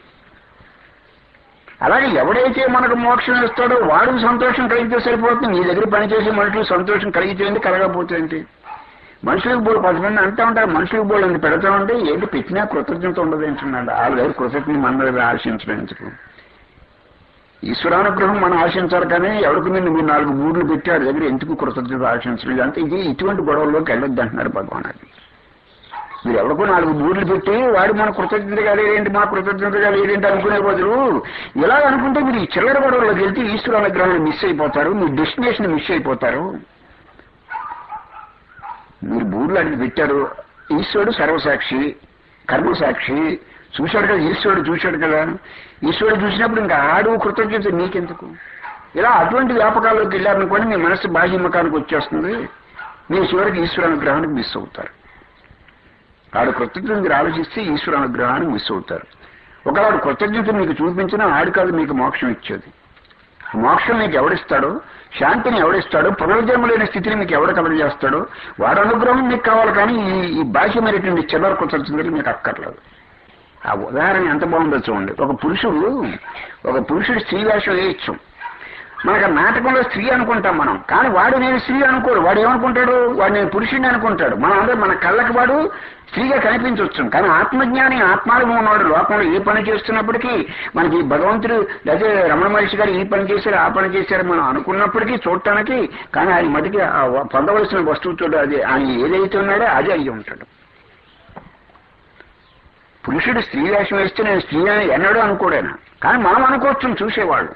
అలాగే ఎవడైతే మనకు మోక్షం ఇస్తాడో వాడికి సంతోషం కలిగితే సరిపోతుంది నీ దగ్గర పనిచేసే మనుషులకు సంతోషం కలిగితేంటి కలగకపోతే ఏంటి మనుషులకు బోల్ పది మంది అంటూ ఉంటారు మనుషులకు బోల్ అని పెడతా ఉంటే ఏంటి పెట్టినా కృతజ్ఞత ఉండదు ఏంటున్నాడు వాళ్ళ దగ్గర కృతజ్ఞత మన దగ్గర ఆశించడం ఎందుకు ఈశ్వరానుగ్రహం మనం ఆశించాలి కానీ ఎవరికి మీరు మీరు నాలుగు మూడులు పెట్టి వాడి దగ్గర ఎందుకు కృతజ్ఞత ఆశించలేదు అంటే ఇది ఇటువంటి గొడవల్లోకి వెళ్ళొద్దు అంటున్నారు భగవాన్ అది మీరు ఎవరికో నాలుగు మూడులు పెట్టి వాడు మన కృతజ్ఞతగా లేదేంటి మా కృతజ్ఞతగా లేదేంటి అనుకునే బదులు ఇలా అనుకుంటే మీరు ఈ చిల్లర గొడవలోకి వెళ్తే ఈశ్వర అనుగ్రహాన్ని మిస్ అయిపోతారు మీ డెస్టినేషన్ మిస్ అయిపోతారు మీరు బూర్లు అడిగి పెట్టారు ఈశ్వరుడు సర్వసాక్షి కర్మసాక్షి చూశాడు కదా ఈశ్వరుడు చూశాడు కదా ఈశ్వరుడు చూసినప్పుడు ఇంకా ఆడు కృతజ్ఞత నీకెందుకు ఇలా అటువంటి వ్యాపకాల్లోకి వెళ్ళారనుకోండి మీ మనసు బాహ్యముఖానికి వచ్చేస్తుంది మీ చివరికి ఈశ్వర అనుగ్రహానికి మిస్ అవుతారు ఆడు కృతజ్ఞత మీరు ఆలోచిస్తే ఈశ్వర అనుగ్రహానికి మిస్ అవుతారు ఒకవేళ కృతజ్ఞత మీకు చూపించినా ఆడు కాదు మీకు మోక్షం ఇచ్చేది మోక్షం మీకు ఎవడిస్తాడో శాంతిని ఎవడిస్తాడో పునర్జన్మ లేని స్థితిని మీకు ఎవడు కలగజేస్తాడో వాడు అనుగ్రహం మీకు కావాలి కానీ ఈ ఈ బాహ్యమైనటువంటి చిల్లర కృతజ్ఞతలు మీకు అక్కర్లేదు ఆ ఉదాహరణ ఎంత బాగుందో చూడండి ఒక పురుషుడు ఒక పురుషుడు స్త్రీ వేషం వేయచ్చు మనకు ఆ నాటకంలో స్త్రీ అనుకుంటాం మనం కానీ వాడు నేను స్త్రీ అనుకోడు వాడు ఏమనుకుంటాడు వాడు నేను పురుషుడిని అనుకుంటాడు మనం అందరూ మన కళ్ళకి వాడు స్త్రీగా కనిపించవచ్చు కానీ ఆత్మజ్ఞాని ఆత్మానుభవం ఉన్నవాడు లోకంలో ఏ పని చేస్తున్నప్పటికీ మనకి భగవంతుడు లేదా రమణ మహర్షి గారు ఈ పని చేశారు ఆ పని చేశారు మనం అనుకున్నప్పటికీ చూడటానికి కానీ ఆయన మటుకి ఆ పొందవలసిన వస్తువు చూడ అది ఆయన ఏదైతే ఉన్నాడో అదే అయ్యి ఉంటాడు పురుషుడు స్త్రీ వేషం వేస్తే నేను స్త్రీ అని ఎన్నడూ అనుకోడాను కానీ మనం అనుకోవచ్చు చూసేవాళ్ళు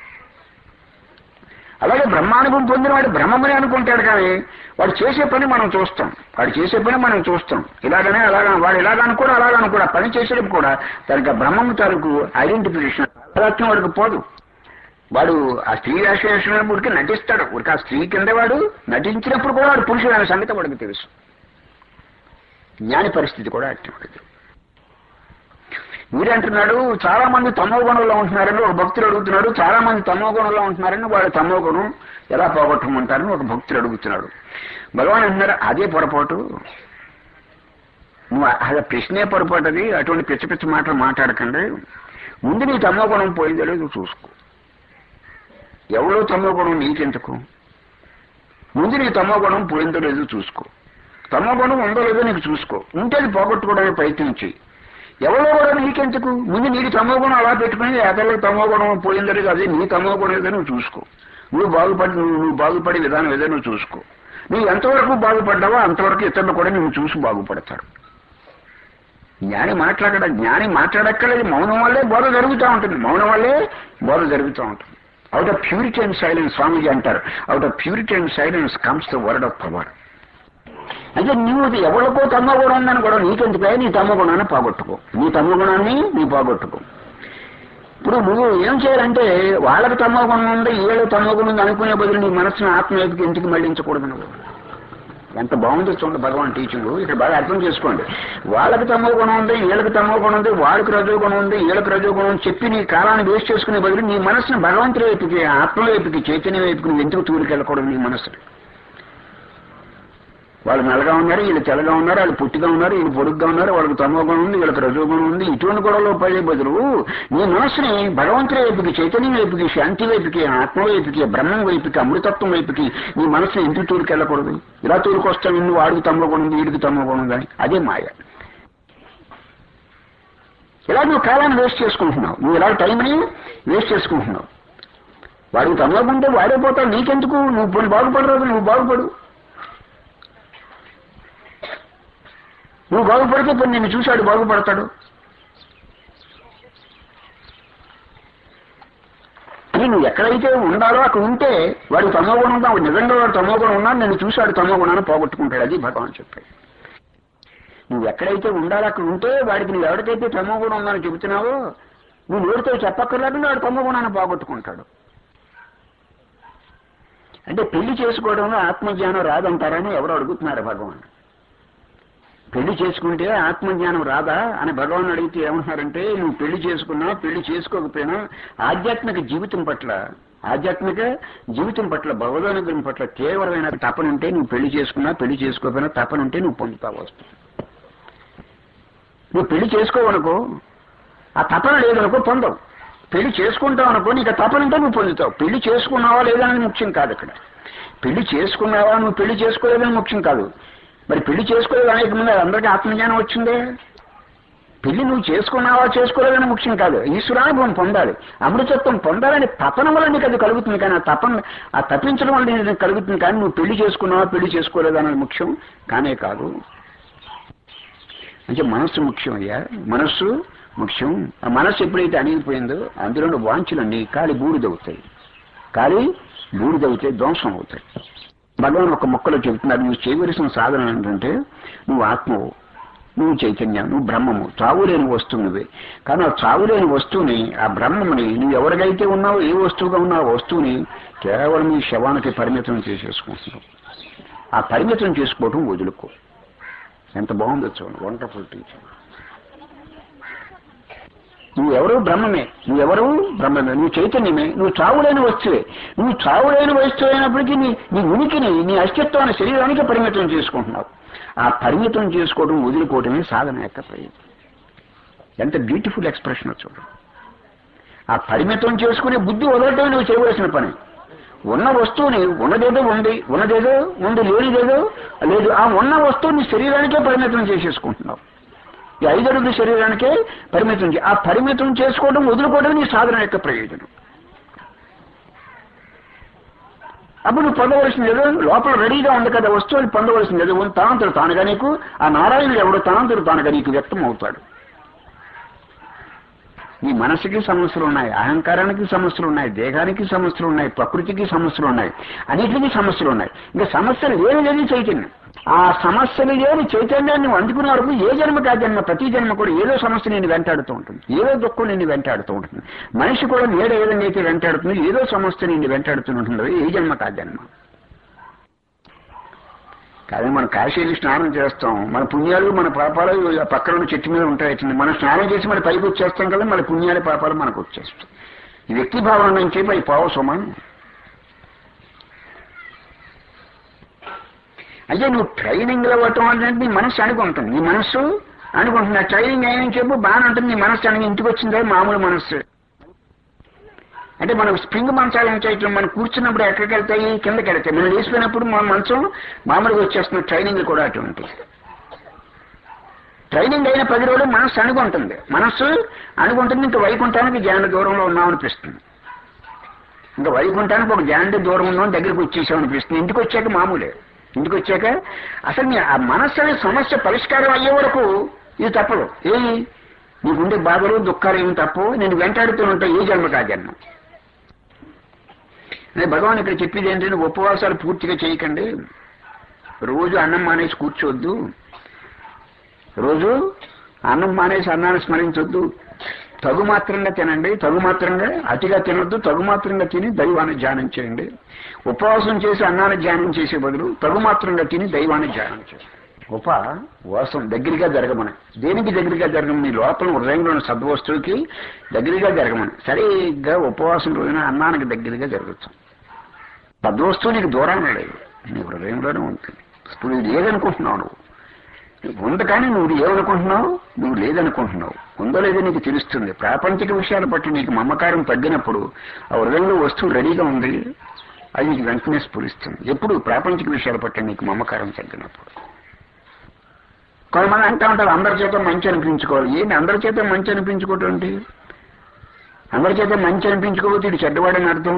అలాగే బ్రహ్మానుభవం పొందిన వాడు బ్రహ్మమని అనుకుంటాడు కానీ వాడు చేసే పని మనం చూస్తాం వాడు చేసే పని మనం చూస్తాం ఇలాగనే అలాగా వాడు ఇలాగ అనుకోడు అలాగ అనుకోడు ఆ పని చేసేటప్పుడు కూడా తనకి ఆ బ్రహ్మం తనకు ఐడెంటిఫికేషన్ తాదాత్మ్యం వాడికి పోదు వాడు ఆ స్త్రీ వేషం ఉడికి నటిస్తాడు ఉడికి ఆ స్త్రీ కింద వాడు నటించినప్పుడు కూడా వాడు పురుషుడు అనే సంగతి వాడికి తెలుసు జ్ఞాని పరిస్థితి కూడా అట్టి వాడికి మీరంటున్నాడు చాలా మంది తమో గుణంలో ఉంటున్నారని ఒక భక్తుడు అడుగుతున్నాడు చాలా మంది తమో గుణంలో ఉంటున్నారని వాడు తమో గుణం ఎలా పోగొట్టమంటారని ఒక భక్తుడు అడుగుతున్నాడు భగవాన్ అంటున్నారు అదే పొరపాటు నువ్వు అది ప్రశ్నే పొరపాటు అది అటువంటి పిచ్చ పిచ్చ మాటలు మాట్లాడకండి ముందు నీ తమో గుణం పోయిందో లేదో చూసుకో ఎవరో తమో గుణం నీకెందుకు ముందు నీ తమో గుణం పోయిందో లేదో చూసుకో తమో గుణం ఉందో లేదో నీకు చూసుకో ఉంటే అది పోగొట్టుకోవడానికి ప్రయత్నం చేయి ఎవరో కూడా నీకెందుకు ముందు నీకు తమో గుణం అలా పెట్టుకుని అతలో తమో గుణం పోయిందో లేదో అదే నీ తమో గుణం ఏదో నువ్వు చూసుకో నువ్వు బాగుపడి నువ్వు నువ్వు బాగుపడే విధానం ఏదో నువ్వు చూసుకో నువ్వు ఎంతవరకు బాగుపడ్డావో అంతవరకు ఇతరులు కూడా నువ్వు చూసి బాగుపడతారు జ్ఞాని మాట్లాడ జ్ఞాని మాట్లాడక్కలేదు మౌనం వల్లే బోధ జరుగుతూ ఉంటుంది మౌనం వల్లే బోధ జరుగుతూ ఉంటుంది out of purity and silence Swamiji అంటారు out of purity and silence comes the word of power అంటే నువ్వు ఎవరికో తమ్మ గుణం ఉందని కూడా నీకెందుకు నీ తమ్మ గుణాన్ని పోగొట్టుకో నీ తమ్మ గుణాన్ని నీ పోగొట్టుకో ఇప్పుడు నువ్వు ఏం చేయాలంటే వాళ్ళకి తమ్మ గుణం ఉంది వీళ్ళకి తమ్మ గుణం ఉంది అనుకునే బదులు నీ మనసును ఆత్మవైపుకి ఇంటికి మళ్ళించకూడదు నువ్వు ఎంత బాగుందో చూడండి భగవాన్ టీచింగ్ ఇక్కడ బాగా అర్థం చేసుకోండి వాళ్ళకి తమో గుణం ఉంది వీళ్ళకి తమో గుణం ఉంది వాడికి రజో గుణం ఉంది వీళ్ళకి రజో గుణం ఉంది చెప్పి నీ కాలాన్ని వేస్ట్ చేసుకునే బదులు నీ మనసును భగవంతుడి వైపుకి ఆత్మ వైపుకి చైతన్య వైపుకి నువ్వు ఎందుకు తూలికెళ్ళకూడదు నీ మనసుని వాళ్ళు నల్లగా ఉన్నారు వీళ్ళు తెల్లగా ఉన్నారు వాళ్ళు పుట్టిగా ఉన్నారు వీళ్ళు పొడుగ్గా ఉన్నారు వాళ్ళకి తమో గుణం ఉంది వీళ్ళకి రజో గుణం ఉంది ఇటువంటి గొడవలో పడే బదులు నీ మనస్సుని భగవంతుడి వైపుకి చైతన్యం వైపుకి శాంతి వైపుకి ఆత్మ వైపుకి బ్రహ్మం వైపుకి అమృతత్వం వైపుకి నీ మనసుని ఎందుకు తూలికెళ్ళకూడదు ఇలా తూలికొస్తావు నిన్ను వాడికి తమో గుణం ఉంది వీడికి తమో గుణం ఉంది అని అదే మాయ ఇలా నువ్వు కాలాన్ని వేస్ట్ చేసుకుంటున్నావు నువ్వు ఇలా టైంని వేస్ట్ చేసుకుంటున్నావు వాడికి తమో ఉంటే వాడే పోతావు నీకెందుకు నువ్వు పోనీ బాగుపడరాదు నువ్వు బాగుపడు నువ్వు బాగుపడితే ఇప్పుడు నిన్ను చూశాడు బాగుపడతాడు అని నువ్వు ఎక్కడైతే ఉండాలో అక్కడ ఉంటే వాడికి తమోగుణం ఉందా నిజంగా వాడు తమోగుణం ఉన్నా నిన్ను చూశాడు తమోగుణాన్ని పోగొట్టుకుంటాడు అది భగవాన్ చెప్పాడు నువ్వు ఎక్కడైతే ఉండాలో అక్కడ ఉంటే వాడికి నువ్వు ఎవరికైతే తమోగుణం ఉందని చెబుతున్నావో నువ్వు నోటితో చెప్పక్కర్లేదు వాడు తమోగుణాన్ని పోగొట్టుకుంటాడు అంటే పెళ్లి చేసుకోవడంలో ఆత్మజ్ఞానం రాదంటారని ఎవరు అడుగుతున్నారు భగవాన్ పెళ్లి చేసుకుంటే ఆత్మజ్ఞానం రాదా అని భగవాన్ అడిగితే ఏమంటున్నారంటే నువ్వు పెళ్లి చేసుకున్నా పెళ్లి చేసుకోకపోయినా ఆధ్యాత్మిక జీవితం పట్ల ఆధ్యాత్మిక జీవితం పట్ల భగవదనుగ్రహం పట్ల తీవ్రమైన తపన ఉంటే నువ్వు పెళ్లి చేసుకున్నా పెళ్లి చేసుకోకపోయినా తపన ఉంటే నువ్వు పొందుతావు వస్తుంది నువ్వు పెళ్లి చేసుకోవనుకో ఆ తపన లేదనుకో పొందవు పెళ్లి చేసుకుంటావు అనుకో నీకు ఆ తపన ఉంటే నువ్వు పొందుతావు పెళ్లి చేసుకున్నావా లేదా అనేది ముఖ్యం కాదు ఇక్కడ పెళ్లి చేసుకున్నావా నువ్వు పెళ్లి చేసుకోలేదని ముఖ్యం కాదు మరి పెళ్లి చేసుకోలేదు అనేక మంది అందరికీ ఆత్మజ్ఞానం వచ్చిందే పెళ్లి నువ్వు చేసుకున్నావా చేసుకోలేదని ముఖ్యం కాదు ఈశ్వరానుభవం పొందాలి అమృతత్వం పొందాలని తపన వల్ల నీకు అది కలుగుతుంది కానీ ఆ తపన ఆ తప్పించడం వల్ల నీకు కలుగుతుంది కానీ నువ్వు పెళ్లి చేసుకున్నావా పెళ్లి చేసుకోలేదా అనేది ముఖ్యం కానే కాదు అంటే మనస్సు ముఖ్యం అయ్యా మనస్సు ముఖ్యం ఆ మనస్సు ఎప్పుడైతే అణిగిపోయిందో అందులో వాంఛలన్నీ కాలి బూడిదవుతాయి కాలి బూడిదవుతాయి ధ్వంసం అవుతాయి భగవాన్ ఒక మొక్కలో చెబుతున్నారు నువ్వు చేయవలసిన సాధన ఏంటంటే నువ్వు ఆత్మవు నువ్వు చైతన్యం నువ్వు బ్రహ్మము చావులేని వస్తువు నువ్వే కానీ ఆ చావులేని వస్తువుని ఆ బ్రహ్మముని నువ్వు ఎవరికైతే ఉన్నావో ఏ వస్తువుగా ఉన్నావు ఆ వస్తువుని కేవలం ఈ శవానికి పరిమితం చేసేసుకుంటున్నావు ఆ పరిమితం చేసుకోవటం వదులుకో ఎంత బాగుందో చూడండి వండర్ఫుల్ టీచర్ నువ్వెవరు బ్రహ్మమే నువ్వెవరు బ్రహ్మమే నువ్వు చైతన్యమే నువ్వు చావులేని వస్తువే నువ్వు చావులేని వస్తువు అయినప్పటికీ నీ నీ ఉనికిని నీ అస్తిత్వాన్ని శరీరానికి పరిమితం చేసుకుంటున్నావు ఆ పరిమితం చేసుకోవడం వదులుకోవటమే సాధన యొక్క ప్రయోజనం ఎంత బ్యూటిఫుల్ ఎక్స్ప్రెషన్ చూడు ఆ పరిమితం చేసుకునే బుద్ధి వదలటమే నువ్వు చేయవలసిన పని ఉన్న వస్తువుని ఉన్నదేదో ఉంది ఉన్నదేదో ఉంది లేనిదేదో లేదు ఆ ఉన్న వస్తువుని శరీరానికే పరిమితం చేసేసుకుంటున్నావు ఈ ఐదడుగుల శరీరానికే పరిమితం చే- ఆ పరిమితం చేసుకోవడం వదులుకోవడం నీ సాధన యొక్క ప్రయోజనం అప్పుడు నువ్వు పొందవలసింది ఏదో లోపల రెడీగా ఉంది కదా వస్తువులు పొందవలసింది ఏదో ఉంది తానంతరు తానుగా నీకు ఆ నారాయణుడు ఎవడో తానంతరు తానుగా నీకు వ్యక్తం అవుతాడు నీ మనసుకి సమస్యలు ఉన్నాయి అహంకారానికి సమస్యలు ఉన్నాయి దేహానికి సమస్యలు ఉన్నాయి ప్రకృతికి సమస్యలు ఉన్నాయి అన్నిటికీ సమస్యలు ఉన్నాయి ఇంకా సమస్యలు లేని లేని చైతన్యం ఆ సమస్యలు లేని చైతన్యాన్ని నువ్వు అందుకునే వరకు ఏ జన్మకి ఆ జన్మ ప్రతి జన్మ కూడా ఏదో సమస్య నేను వెంటాడుతూ ఉంటుంది ఏదో దుఃఖం నిన్ను వెంటాడుతూ ఉంటుంది మనిషి కూడా నేడ ఏ విధంగా అయితే వెంటాడుతుంది ఏదో సమస్య నిన్ను వెంటాడుతూ ఉంటుంది ఏ జన్మకి ఆ జన్మ కానీ మనం కాశీకి స్నానం చేస్తాం మన పుణ్యాలు మన పాపాలు ఆ పక్కన ఉన్న చెట్టు మీద ఉంటాయి మనం స్నానం చేసి మన పైకి వచ్చేస్తాం కదా మన పుణ్యాల పాపాలు మనకు వచ్చేస్తాం ఈ వ్యక్తి భావన నుంచి పై పావు సుమా అంటే నువ్వు ట్రైనింగ్ లో అవ్వటం అంటే నీ మనస్సు అనుకుంటుంది నీ మనస్సు అనుకుంటుంది ఆ ట్రైనింగ్ అయిన చెప్పు బాగానే ఉంటుంది నీ మనస్సు అనిగి ఇంటికి వచ్చిందే మామూలు మనస్సు అంటే మనం స్ప్రింగ్ మంచాలు ఉంటాయి ఇట్లా మనం కూర్చున్నప్పుడు ఎక్కడికి వెళ్తాయి కిందకి వెళ్తాయి మనం లేచిపోయినప్పుడు మన మంచం మామూలుగా వచ్చేస్తున్న ట్రైనింగ్ కూడా అటు ఉంటుంది ట్రైనింగ్ అయిన పది రోజులు మనస్సు అనుకుంటుంది మనస్సు అనుకుంటుంది ఇంకా వైకుంఠానికి జాన దూరంలో ఉన్నాం అనిపిస్తుంది ఇంకా వైకుంఠానికి ఒక జాండ దూరం ఉన్నాం దగ్గరికి వచ్చేసాం అనిపిస్తుంది ఇంటికి వచ్చాక మామూలే ఇంటికి వచ్చాక అసలు నీ ఆ మనస్సు అనే సమస్య పరిష్కారం అయ్యే వరకు ఇది తప్పదు ఏది నీకుండే బాధలు దుఃఖాలు ఏమి తప్పు నేను వెంటాడుతూ ఉంటా ఏ జన్మ కా జన్మ అదే భగవాన్ ఇక్కడ చెప్పేది ఏంటంటే ఉపవాసాలు పూర్తిగా చేయకండి రోజు అన్నం మానేసి కూర్చోవద్దు రోజు అన్నం మానేసి అన్నాన్ని స్మరించొద్దు తగు మాత్రంగా తినండి తగు మాత్రంగా అతిగా తినొద్దు తగు మాత్రంగా తిని దైవాన్ని ధ్యానం చేయండి ఉపవాసం చేసి అన్నాన్ని ధ్యానం చేసే బదులు తగు మాత్రంగా తిని దైవాన్ని ధ్యానం చేయండి ఉపవాసం దగ్గరగా జరగమని దేనికి దగ్గరగా జరగమని నీ లోపల హృదయంలో ఉన్న సద్వస్తువుకి దగ్గరగా జరగమని సరిగ్గా ఉపవాసం రోజున అన్నానికి దగ్గరగా జరగచ్చు సద్వస్తువు నీకు దూరంగా లేదు నీ హృదయంలోనే ఉంటుంది ఇప్పుడు ఇది ఏదనుకుంటున్నావు నువ్వు ఉంది కానీ నువ్వు ఏమనుకుంటున్నావు నువ్వు లేదనుకుంటున్నావు ఉందో లేదో నీకు తెలుస్తుంది ప్రాపంచిక విషయాల పట్ల నీకు మమకారం తగ్గినప్పుడు ఆ హృదయంలో వస్తువు రెడీగా ఉంది అది నీకు వెంటనే స్ఫురిస్తుంది ఎప్పుడు ప్రాపంచిక విషయాల పట్ల నీకు మమకారం తగ్గినప్పుడు కొంతమంది అంటా ఉంటారు అందరి చేత మంచి అనిపించుకోవాలి ఏంటి అందరి చేత మంచి అనిపించుకోవటం ఏంటి అందరి చేత మంచి అనిపించుకోకపోతే ఇటు చెడ్డవాడని అర్థం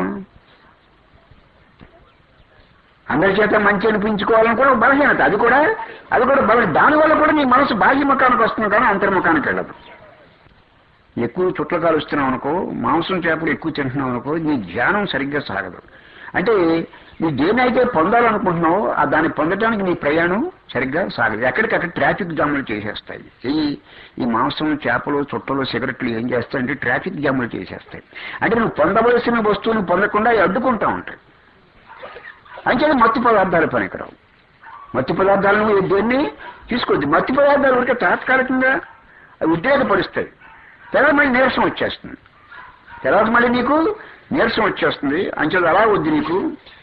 అందరి చేత మంచి అనిపించుకోవాలని కూడా బలహీనత అది కూడా అది కూడా బల దానివల్ల కూడా నీ మనసు బాహ్య ముఖానికి వస్తుంది కానీ అంతర్ముఖానికి వెళ్ళదు ఎక్కువ చుట్ల కాలుస్తున్నావు అనుకో మాంసం చేపలు ఎక్కువ తింటున్నావు అనుకో నీ ధ్యానం సరిగ్గా సాగదు అంటే నీ దేనైతే పొందాలనుకుంటున్నావో ఆ దాన్ని పొందడానికి నీ ప్రయాణం సరిగ్గా సాగదు ఎక్కడికక్కడ ట్రాఫిక్ జాములు చేసేస్తాయి ఈ ఈ మాంసం చేపలు చుట్టలు సిగరెట్లు ఏం చేస్తాయంటే ట్రాఫిక్ జాములు చేసేస్తాయి అంటే నువ్వు పొందవలసిన వస్తువుని పొందకుండా అవి అడ్డుకుంటా ఉంటాయి అంచేది మత్తు పదార్థాలు పనికిరావు మత్తు పదార్థాలను దేన్ని తీసుకోవద్దు మత్తు పదార్థాలు ఊరికే తాత్కాలికంగా అవి ఉద్రేకపరుస్తాయి తర్వాత మళ్ళీ నీరసం వచ్చేస్తుంది తర్వాత మళ్ళీ నీకు నీరసం వచ్చేస్తుంది అంచేది అలా వద్దు నీకు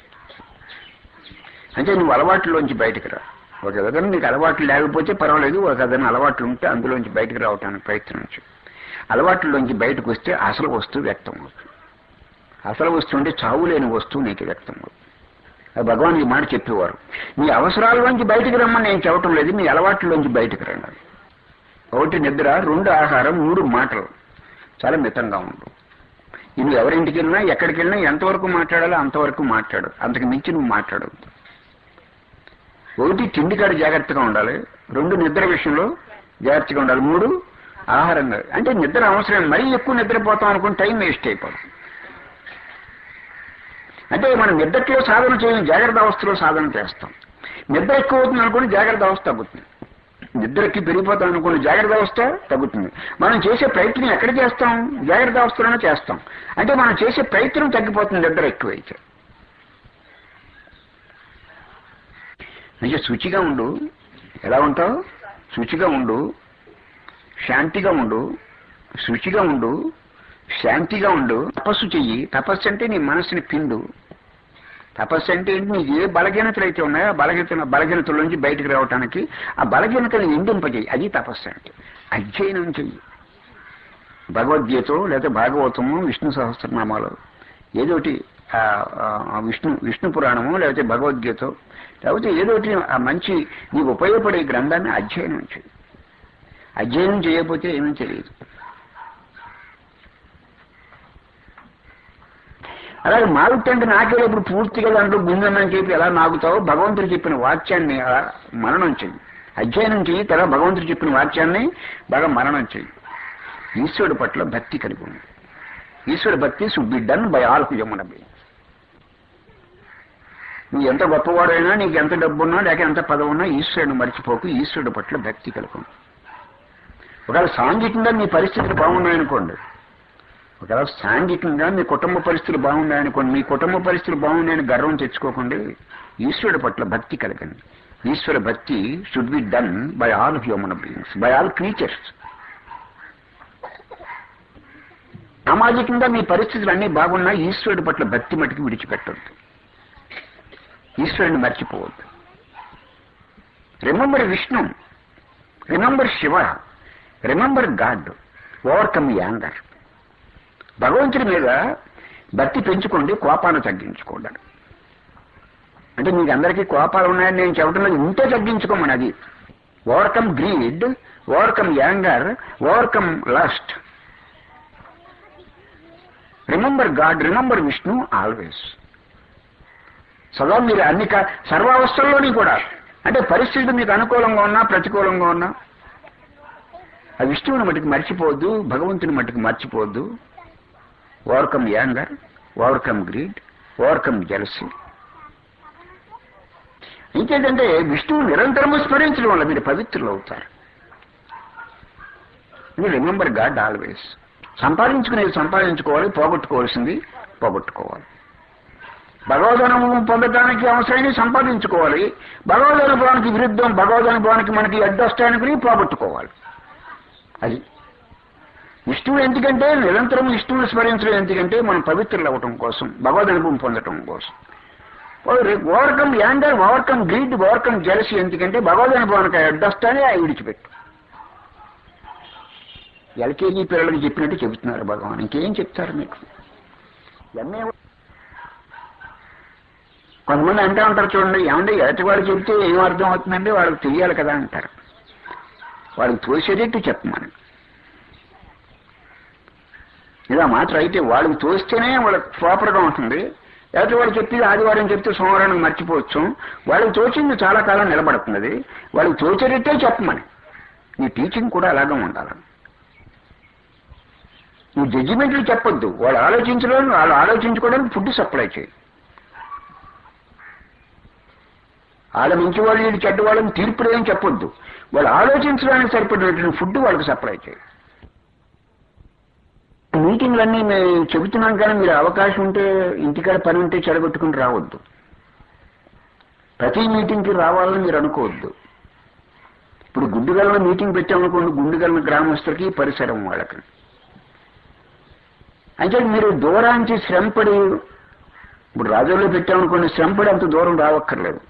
అంటే నువ్వు అలవాట్లోంచి బయటకు రా ఒక ఏదైనా నీకు అలవాట్లు లేకపోతే పర్వాలేదు ఒక ఏదైనా అలవాట్లు ఉంటే అందులోంచి బయటకు రావడానికి ప్రయత్నించు అలవాట్లోంచి బయటకు వస్తే అసలు వస్తువు వ్యక్తం అవుతుంది అసలు వస్తువు అంటే చావు లేని వస్తువు నీకు వ్యక్తం అవుతుంది అది భగవాన్ ఈ మాట చెప్పేవారు మీ అవసరాల్లోంచి బయటకు రమ్మని నేను చెప్పటం లేదు మీ అలవాట్లోంచి బయటకు రండి ఒకటి నిద్ర రెండు ఆహారం మూడు మాటలు చాలా మితంగా ఉండు నువ్వు ఎవరింటికి వెళ్ళినా ఎక్కడికి వెళ్ళినా ఎంతవరకు మాట్లాడాలో అంతవరకు మాట్లాడు అంతకు మించి నువ్వు మాట్లాడవద్దు ఒకటి తిండి కాడ జాగ్రత్తగా ఉండాలి రెండు నిద్ర విషయంలో జాగ్రత్తగా ఉండాలి మూడు ఆహారంగా అంటే నిద్ర అవసరం మరీ ఎక్కువ నిద్రపోతాం అనుకుని టైం వేస్ట్ అయిపోతుంది అంటే మనం నిద్రలో సాధన చేయడం జాగ్రత్త అవస్థలో సాధన చేస్తాం నిద్ర ఎక్కువ అవుతుంది అనుకుని జాగ్రత్త అవస్థ తగ్గుతుంది నిద్రకి పెరిగిపోతాం అనుకుని జాగ్రత్త అవస్థ తగ్గుతుంది మనం చేసే ప్రయత్నం ఎక్కడ చేస్తాం జాగ్రత్త అవస్థలోనే చేస్తాం అంటే మనం చేసే ప్రయత్నం తగ్గిపోతుంది నిద్ర ఎక్కువైతే అంటే శుచిగా ఉండు ఎలా ఉంటావు శుచిగా ఉండు శాంతిగా ఉండు శుచిగా ఉండు శాంతిగా ఉండు తపస్సు చెయ్యి తపస్సు అంటే నీ మనసుని పిండు తపస్సు అంటే ఏంటి నీకు ఏ బలహీనతలు అయితే ఉన్నాయో ఆ బలహీనత బలహీనతల నుంచి బయటకు రావటానికి ఆ బలహీనతను ఎండింపజేయి అది తపస్సు అంటే అధ్యయనం చెయ్యి భగవద్గీత లేదా భాగవతము విష్ణు సహస్రనామాలు ఏదోటి ఆ, ఆ, విష్ణు విష్ణు పురాణము లేకపోతే భగవద్గీత లేకపోతే ఏదోటి ఆ మంచి నీకు ఉపయోగపడే గ్రంథాన్ని అధ్యయనం చేయి అధ్యయనం చేయకపోతే ఏమీ తెలియదు అలాగే మారుతంటే నాకే ఇప్పుడు పూర్తిగా దాంట్లో గుంజమని చెప్పి ఎలా నాగుతావో భగవంతుడు చెప్పిన వాక్యాన్ని అలా మననం చెయ్యి అధ్యయనం చెయ్యి తర్వాత భగవంతుడు చెప్పిన వాక్యాన్ని బాగా మననం చెయ్యి ఈశ్వరుడు పట్ల భక్తి కలిగి ఉంది ఈశ్వరుడు భక్తి should be done by all human be నువ్వు ఎంత గొప్పవాడైనా నీకు ఎంత డబ్బున్నా లేక ఎంత పదవి ఉన్నా ఈశ్వరుడు మర్చిపోకు ఈశ్వరుడు పట్ల భక్తి కలుగు ఒకవేళ సాంఘికంగా మీ పరిస్థితులు బాగున్నాయనుకోండి ఒకవేళ సాంఘికంగా మీ కుటుంబ పరిస్థితులు బాగున్నాయనుకోండి మీ కుటుంబ పరిస్థితులు బాగున్నాయని గర్వం తెచ్చుకోకండి ఈశ్వరుడు పట్ల భక్తి కలగండి ఈశ్వర భక్తి should be done by all human beings by all creatures సామాజికంగా మీ పరిస్థితులు అన్నీ బాగున్నా ఈశ్వరుడి పట్ల భక్తి మటుకు విడిచిపెట్టద్దు ఈశ్వరుని మర్చిపోవద్దు remember Vishnu remember Shiva remember god overcome anger భగవంతుడి మీద భక్తి పెంచుకోండి కోపాన్ని తగ్గించుకోండి అంటే మీకు అందరికీ కోపాలు ఉన్నాయని నేను చెప్పడం లేదు ఇంతే తగ్గించుకోమని అది overcome greed overcome anger overcome lust remember god remember Vishnu always సదా మీరు అన్ని కా- సర్వావస్థల్లోని కూడా అంటే పరిస్థితులు మీకు అనుకూలంగా ఉన్నా ప్రతికూలంగా ఉన్నా ఆ విష్ణువుని మటుకు మర్చిపోవద్దు భగవంతుని మటుకు మర్చిపోవద్దు overcome anger overcome greed overcome jealousy ఇంకేంటంటే విష్ణువు నిరంతరము స్మరించడం వల్ల మీరు పవిత్రులు అవుతారు రిమెంబర్ గాడ్ ఆల్వేస్ సంపాదించుకునేది సంపాదించుకోవాలి పోగొట్టుకోవాల్సింది పోగొట్టుకోవాలి భగవద్ అనుభవం పొందడానికి అవసరమైనవి సంపాదించుకోవాలి భగవద్ అనుభవానికి విరుద్ధం భగవద్ అనుభవానికి మనకి అడ్డొస్తాయనుకుని పోగొట్టుకోవాలి అది విష్ణువు ఎందుకంటే నిరంతరం విష్ణువుని స్మరించడం ఎందుకంటే మనం పవిత్రులు అవ్వటం కోసం భగవద్ అనుభవం పొందటం కోసం overcome anger overcome greed overcome jealousy ఎందుకంటే భగవద్ అనుభవానికి అడ్డొస్తానే అవి విడిచిపెట్టు ఎల్కేజీ పిల్లలకు చెప్పినట్టు చెబుతున్నారు భగవాన్ ఇంకేం చెప్తారు మీకు ఎంఏ కొంతమంది అంటూ ఉంటారు చూడండి ఏమంటే ఎదుటివాడు చెప్తే ఏం అర్థం అవుతుందంటే వాళ్ళకి తెలియాలి కదా అంటారు వాళ్ళకి తోసేటట్టు చెప్పమని ఇలా మాత్రం అయితే వాళ్ళకి తోస్తేనే వాళ్ళకి ప్రాపర్గా ఉంటుంది లేకపోతే వాళ్ళు చెప్పి ఆదివారం చెప్తే సోమవారం మర్చిపోవచ్చు వాళ్ళకి తోచింది చాలా కాలం నిలబడుతున్నది వాళ్ళకి తోచేటట్టే చెప్పమని నీ టీచింగ్ కూడా అలాగే ఉండాలి నువ్వు జడ్జిమెంట్లు చెప్పొద్దు వాళ్ళు ఆలోచించడం వాళ్ళు ఆలోచించుకోవడానికి ఫుడ్ సప్లై చేయి వాళ్ళ మంచి వాళ్ళు వీళ్ళు చెడ్డ వాళ్ళని తీర్పులు ఏం చెప్పొద్దు వాళ్ళు ఆలోచించడానికి సరిపడినటువంటి ఫుడ్ వాళ్ళకి సప్లై చేయి మీటింగ్లన్నీ మేము చెబుతున్నాం కానీ మీరు అవకాశం ఉంటే ఇంటికాడ పని ఉంటే చెడగొట్టుకుని రావద్దు ప్రతి మీటింగ్కి రావాలని మీరు అనుకోవద్దు ఇప్పుడు గుండుగల్ని మీటింగ్ పెట్టామనుకోండి గుండుగల్ని గ్రామస్తులకి పరిసరం వాళ్ళకి అంటే మీరు దూరానికి శ్రమపడి ఇప్పుడు రాజుల్లో పెట్టామనుకోండి శ్రమపడి అంత దూరం రావక్కర్లేదు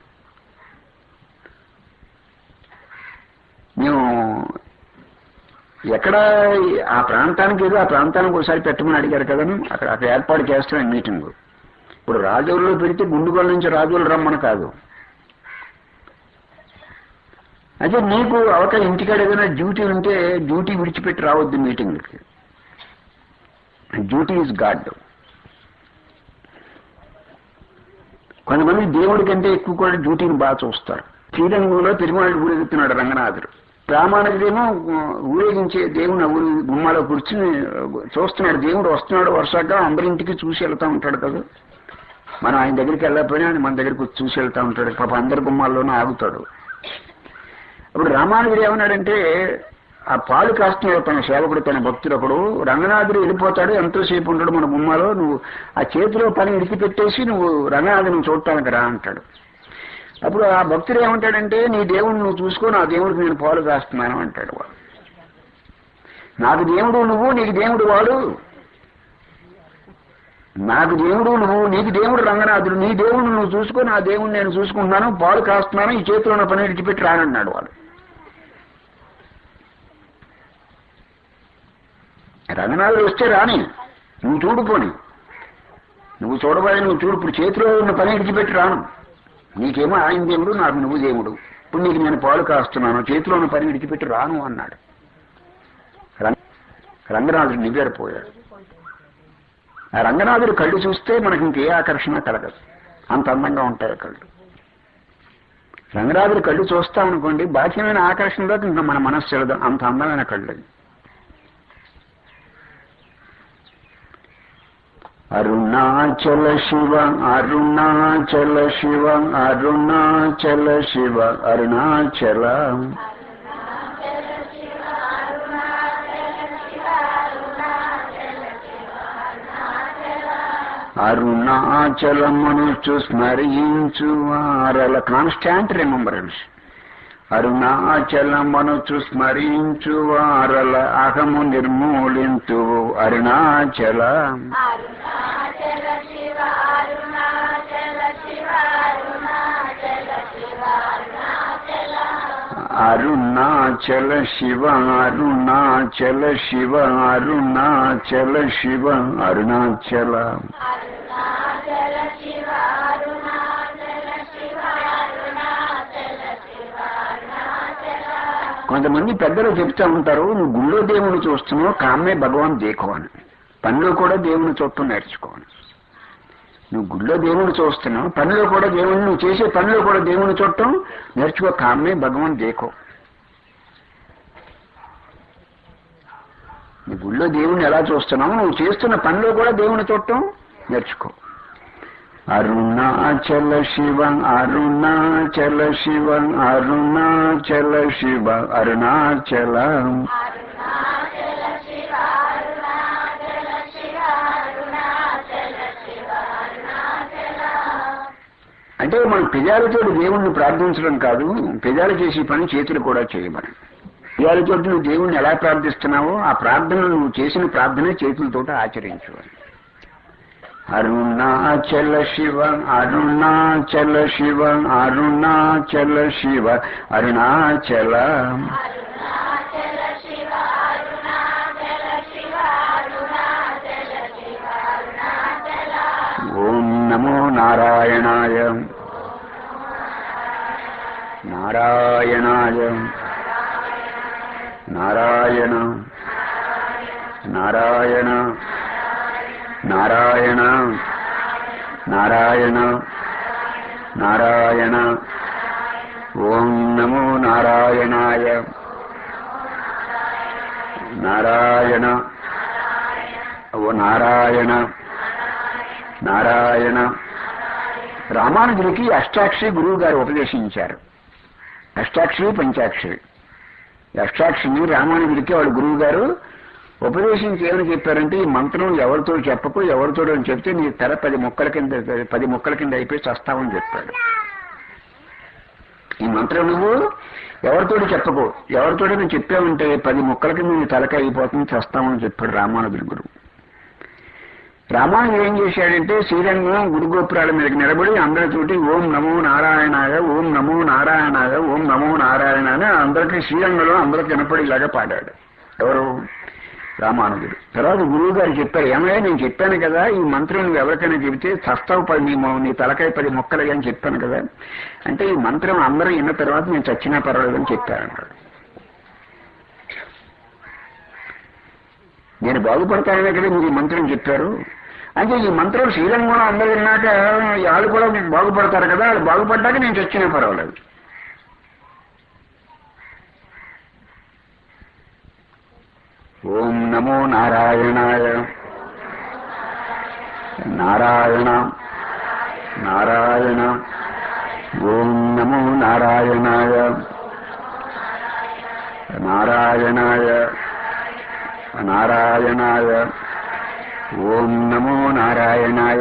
మేము ఎక్కడ ఆ ప్రాంతానికి ఏదో ఆ ప్రాంతానికి ఒకసారి పెట్టమని అడిగారు కదా అక్కడ అక్కడ ఏర్పాటు చేస్తాం మీటింగ్ ఇప్పుడు రాజుల్లో పెడితే గుండుగోల నుంచి రాజులు రమ్మని కాదు అయితే నీకు అవతల ఇంటికాడ ఏదైనా డ్యూటీ ఉంటే డ్యూటీ విడిచిపెట్టి రావద్దు మీటింగ్కి డ్యూటీ ఇస్ గాడ్ కొంతమంది దేవుడి కంటే ఎక్కువ కూడా డ్యూటీని బాగా చూస్తారు శ్రీరంగంలో పెరుమాళ్ళు ఊరేగుతున్నాడు రంగనాథుడు రామానుజుడేమో ఊరేగించే దేవుని ఊరి గుమ్మాలో కూర్చుని చూస్తున్నాడు దేవుడు వస్తున్నాడు వర్షాక అందరింటికి చూసి వెళ్తా ఉంటాడు కదా మనం ఆయన దగ్గరికి వెళ్ళకపోయినా ఆయన మన దగ్గరికి వచ్చి చూసి వెళ్తా ఉంటాడు పాప అందరి గుమ్మాల్లోనూ ఆగుతాడు అప్పుడు రామానుజుడు ఏమన్నాడంటే ఆ పాలు కాస్తున్నాడు తన సేవకుడు తన భక్తుడు ఒకడు రంగనాథుడు వెళ్ళిపోతాడు ఎంతోసేపు ఉంటాడు మన గుమ్మాలో నువ్వు ఆ చేతిలో పని విడిచిపెట్టేసి నువ్వు రంగనాథుని చూడటానికి రా అంటాడు అప్పుడు ఆ భక్తుడు ఏమంటాడంటే నీ దేవుడిని నువ్వు చూసుకో నా దేవుడికి నేను పాలు కాస్తున్నాను అంటాడు వాడు నాకు దేవుడు నువ్వు నీకు దేవుడు వాడు నాకు దేవుడు నువ్వు నీకు దేవుడు రంగనాథుడు నీ దేవుడు నువ్వు చూసుకో నా దేవుడిని నేను చూసుకుంటున్నాను పాలు కాస్తున్నాను ఈ చేతిలో ఉన్న పని విడిచిపెట్టి రానన్నాడు వాడు రంగనాథుడు వస్తే రాని నువ్వు చూడుపోని నువ్వు చూడబోయే నువ్వు చూడు ఇప్పుడు చేతిలో ఉన్న పని విడిచిపెట్టి రాను నీకేమో ఆయన దేవుడు నాకు నువ్వు దేవుడు ఇప్పుడు నీకు నేను పాలు కాస్తున్నాను చేతిలో ఉన్న పని విడిచిపెట్టి రాను అన్నాడు రంగ- రంగనాథుడు నివ్వెరపోయాడు ఆ రంగనాథుడు కళ్ళు చూస్తే మనకి ఇంకే ఆకర్షణ కలగదు అంత అందంగా ఉంటాయి ఆ కళ్ళు రంగనాథుడు కళ్ళు చూస్తామనుకోండి బాహ్యమైన ఆకర్షణలోకి ఇంకా మన మనస్సు వెళ్ళదు అంత అందమైన కళ్ళు అవి. అరుణాచల శివ అరుణాచల శివ అరుణాచల శివ అరుణాచల అరుణాచలమునుచు స్మరించు వారల కాన్స్టాంట్ రిమెంబరెన్స్ అరుణాచలమనుచు స్మరించు వారల అహము నిర్మూలింతు అరుణాచల అరుణాచల శివ అరుణాచల శివ అరుణాచల శివ అరుణాచల అరుణాచల శివ అరుణాచల శివ అరుణాచల శివ అరుణాచల అరుణాచల శివ అరుణాచల శివ అరుణాచల శివ అరుణాచల కొంతమంది పెద్దలు చెప్తా ఉంటారు నువ్వు గుళ్ళో దేవుని చూస్తున్నావు కామే భగవాన్ దేకో అని పనిలో కూడా దేవుని చూడటం నేర్చుకోవాలి నువ్వు గుళ్ళో దేవుని చూస్తున్నావు పనిలో కూడా దేవుని నువ్వు చేసే పనిలో కూడా దేవుని చూడటం నేర్చుకో కామే భగవాన్ దేకో నీ గుళ్ళో దేవుని ఎలా చూస్తున్నావు నువ్వు చేస్తున్న పనిలో కూడా దేవుని చూడటం నేర్చుకో అరుణాచల శివ అరుణాచల శివ అరుణాచల శివ అరుణాచల అరుణాచల శివ అరుణాచల శివ అరుణాచల శివ అరుణాచల అంటే మన పెదాలతో దేవుణ్ణి ప్రార్థించడం కాదు పెదాలు చేసే పని చేతులు కూడా చేయమని పెదాలతో నువ్వు దేవుణ్ణి ఎలా ప్రార్థిస్తున్నావో ఆ ప్రార్థన నువ్వు చేసిన ప్రార్థన చేతులతో ఆచరించు అని అరుణాచల శివ అరుణాచల శివ అరుణాచల శివ అరుణాచల అరుణాచల శివ అరుణాచల శివ అరుణాచల శివ అరుణాచల ఓం నమో నారాయణాయ నారాయణాయ నారాయణ నారాయణ నారాయణ నారాయణ నారాయణ ఓం నమో నారాయణాయ నారాయణ ఓ నారాయణ నారాయణ రామానుజుడికి అష్టాక్షరి గురువు గారు ఉపదేశించారు అష్టాక్షరి పంచాక్షరి ఈ అష్టాక్షరిని రామానుజుడికి వాళ్ళ గురువు గారు ఉపదేశించి ఏమని చెప్పారంటే ఈ మంత్రం ఎవరితో చెప్పకు ఎవరితో అని చెప్తే నీ తెర పది మొక్కల కింద పది మొక్కల కింద అయిపోయి చస్తావని చెప్పాడు ఈ మంత్రం నువ్వు ఎవరితోటి చెప్పకు ఎవరితోటి నువ్వు చెప్పావంటే పది ముక్కలకి నీ తలక అయిపోతుంది చేస్తామని చెప్పాడు రామానుజుడి గురువు రామానుజుడు ఏం చేశాడంటే శ్రీరంగం గురుగోపురాల మీదకి నిలబడి అందరితోటి ఓం నమో నారాయణాయ ఓం నమో నారాయణాయ ఓం నమో నారాయణ అని అందరికీ శ్రీరంగంలో అందరికి వినపడేలాగా పాడాడు ఎవరు రామానుజుడు తర్వాత గురువు గారు చెప్పారు ఏమయ్యా నేను చెప్పాను కదా ఈ మంత్రం నువ్వు ఎవరికైనా చెబితే చస్తావు పది నీ మొ- నీ తలకాయ పది మొక్కలు అని చెప్పాను కదా అంటే ఈ మంత్రం అందరూ విన్న తర్వాత నేను చచ్చినా పర్వాలేదని చెప్పారన్నాడు నేను బాగుపడతాననే కదా మీరు ఈ మంత్రం చెప్పారు అంటే ఈ మంత్రం శ్రీరంగంలో అందరూ విన్నాక వాళ్ళు కూడా బాగుపడతారు కదా వాళ్ళు బాగుపడ్డాక నేను చచ్చినా పర్వాలేదు ఓం నమో నారాయణాయ నారాయణ నారాయణ ఓం నమో నారాయణాయ నారాయణాయ నారాయణాయ ఓం నమో నారాయణాయ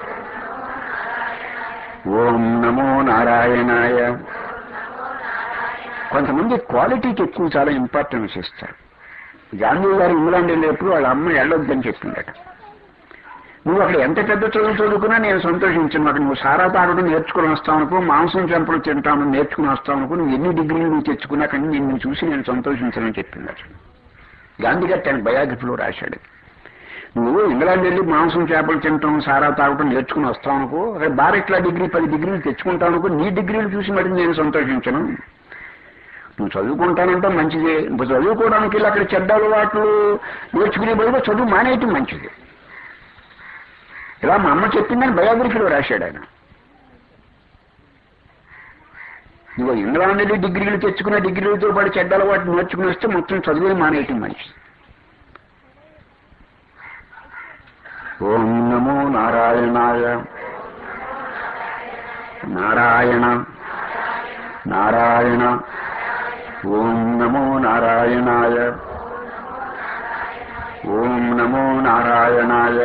ఓం నమో నారాయణాయ కొంతమంది క్వాలిటీకి ఎక్కువ చాలా ఇంపార్టెన్స్ ఇస్తారు గాంధీ గారు ఇంగ్లాండ్ వెళ్ళేప్పుడు వాళ్ళ అమ్మ వెళ్ళొద్దని చెప్పిందట నువ్వు అక్కడ ఎంత పెద్ద చదువు చదువుకున్నా నేను సంతోషించాను అక్కడ నువ్వు సారా తాగడం నేర్చుకుని వస్తావు అనుకో మాంసం చెంపలు తింటాను నేర్చుకుని వస్తావు అనుకో నువ్వు ఎన్ని డిగ్రీలు నువ్వు తెచ్చుకున్నా కానీ నిన్ను చూసి నేను సంతోషించనని చెప్పిందట గాంధీ గారు తన బయోగ్రఫీలో రాశాడు నువ్వు ఇంగ్లాండ్ వెళ్ళి మాంసం చేపలు తింటాం సారా తాగటం నేర్చుకుని వస్తావు అనుకో అక్కడ బారెట్లా డిగ్రీ పది డిగ్రీలు తెచ్చుకుంటావు అనుకో నీ డిగ్రీలు చూసి మరి నేను సంతోషించను నువ్వు చదువుకుంటానంటే మంచిదే ఇప్పుడు చదువుకోవడానికి వెళ్ళి అక్కడ చెడ్డ అలవాట్లు నేర్చుకునే బదులు చదువు మానేయటం మంచిది ఇలా మా అమ్మ చెప్పిందని బయోగ్రఫీలో రాశాడు ఆయన నువ్వు ఇంగ్లాండ్ వెళ్ళి డిగ్రీలు తెచ్చుకున్న డిగ్రీలతో పాటు చెడ్డ అలవాటు నేర్చుకుని వస్తే మొత్తం చదువుని మానేయటం మంచిది ఓం నమో నారాయణాయ నారాయణ నారాయణ ఓం నమో నారాయణాయ ఓం నమో నారాయణాయ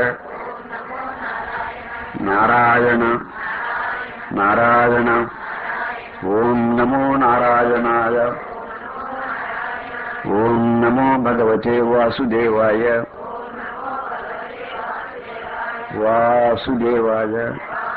నారాయణ నారాయణ ఓం నమో నారాయణాయ ఓం నమో భగవతే వాసుదేవాయ వాసుదేవాయ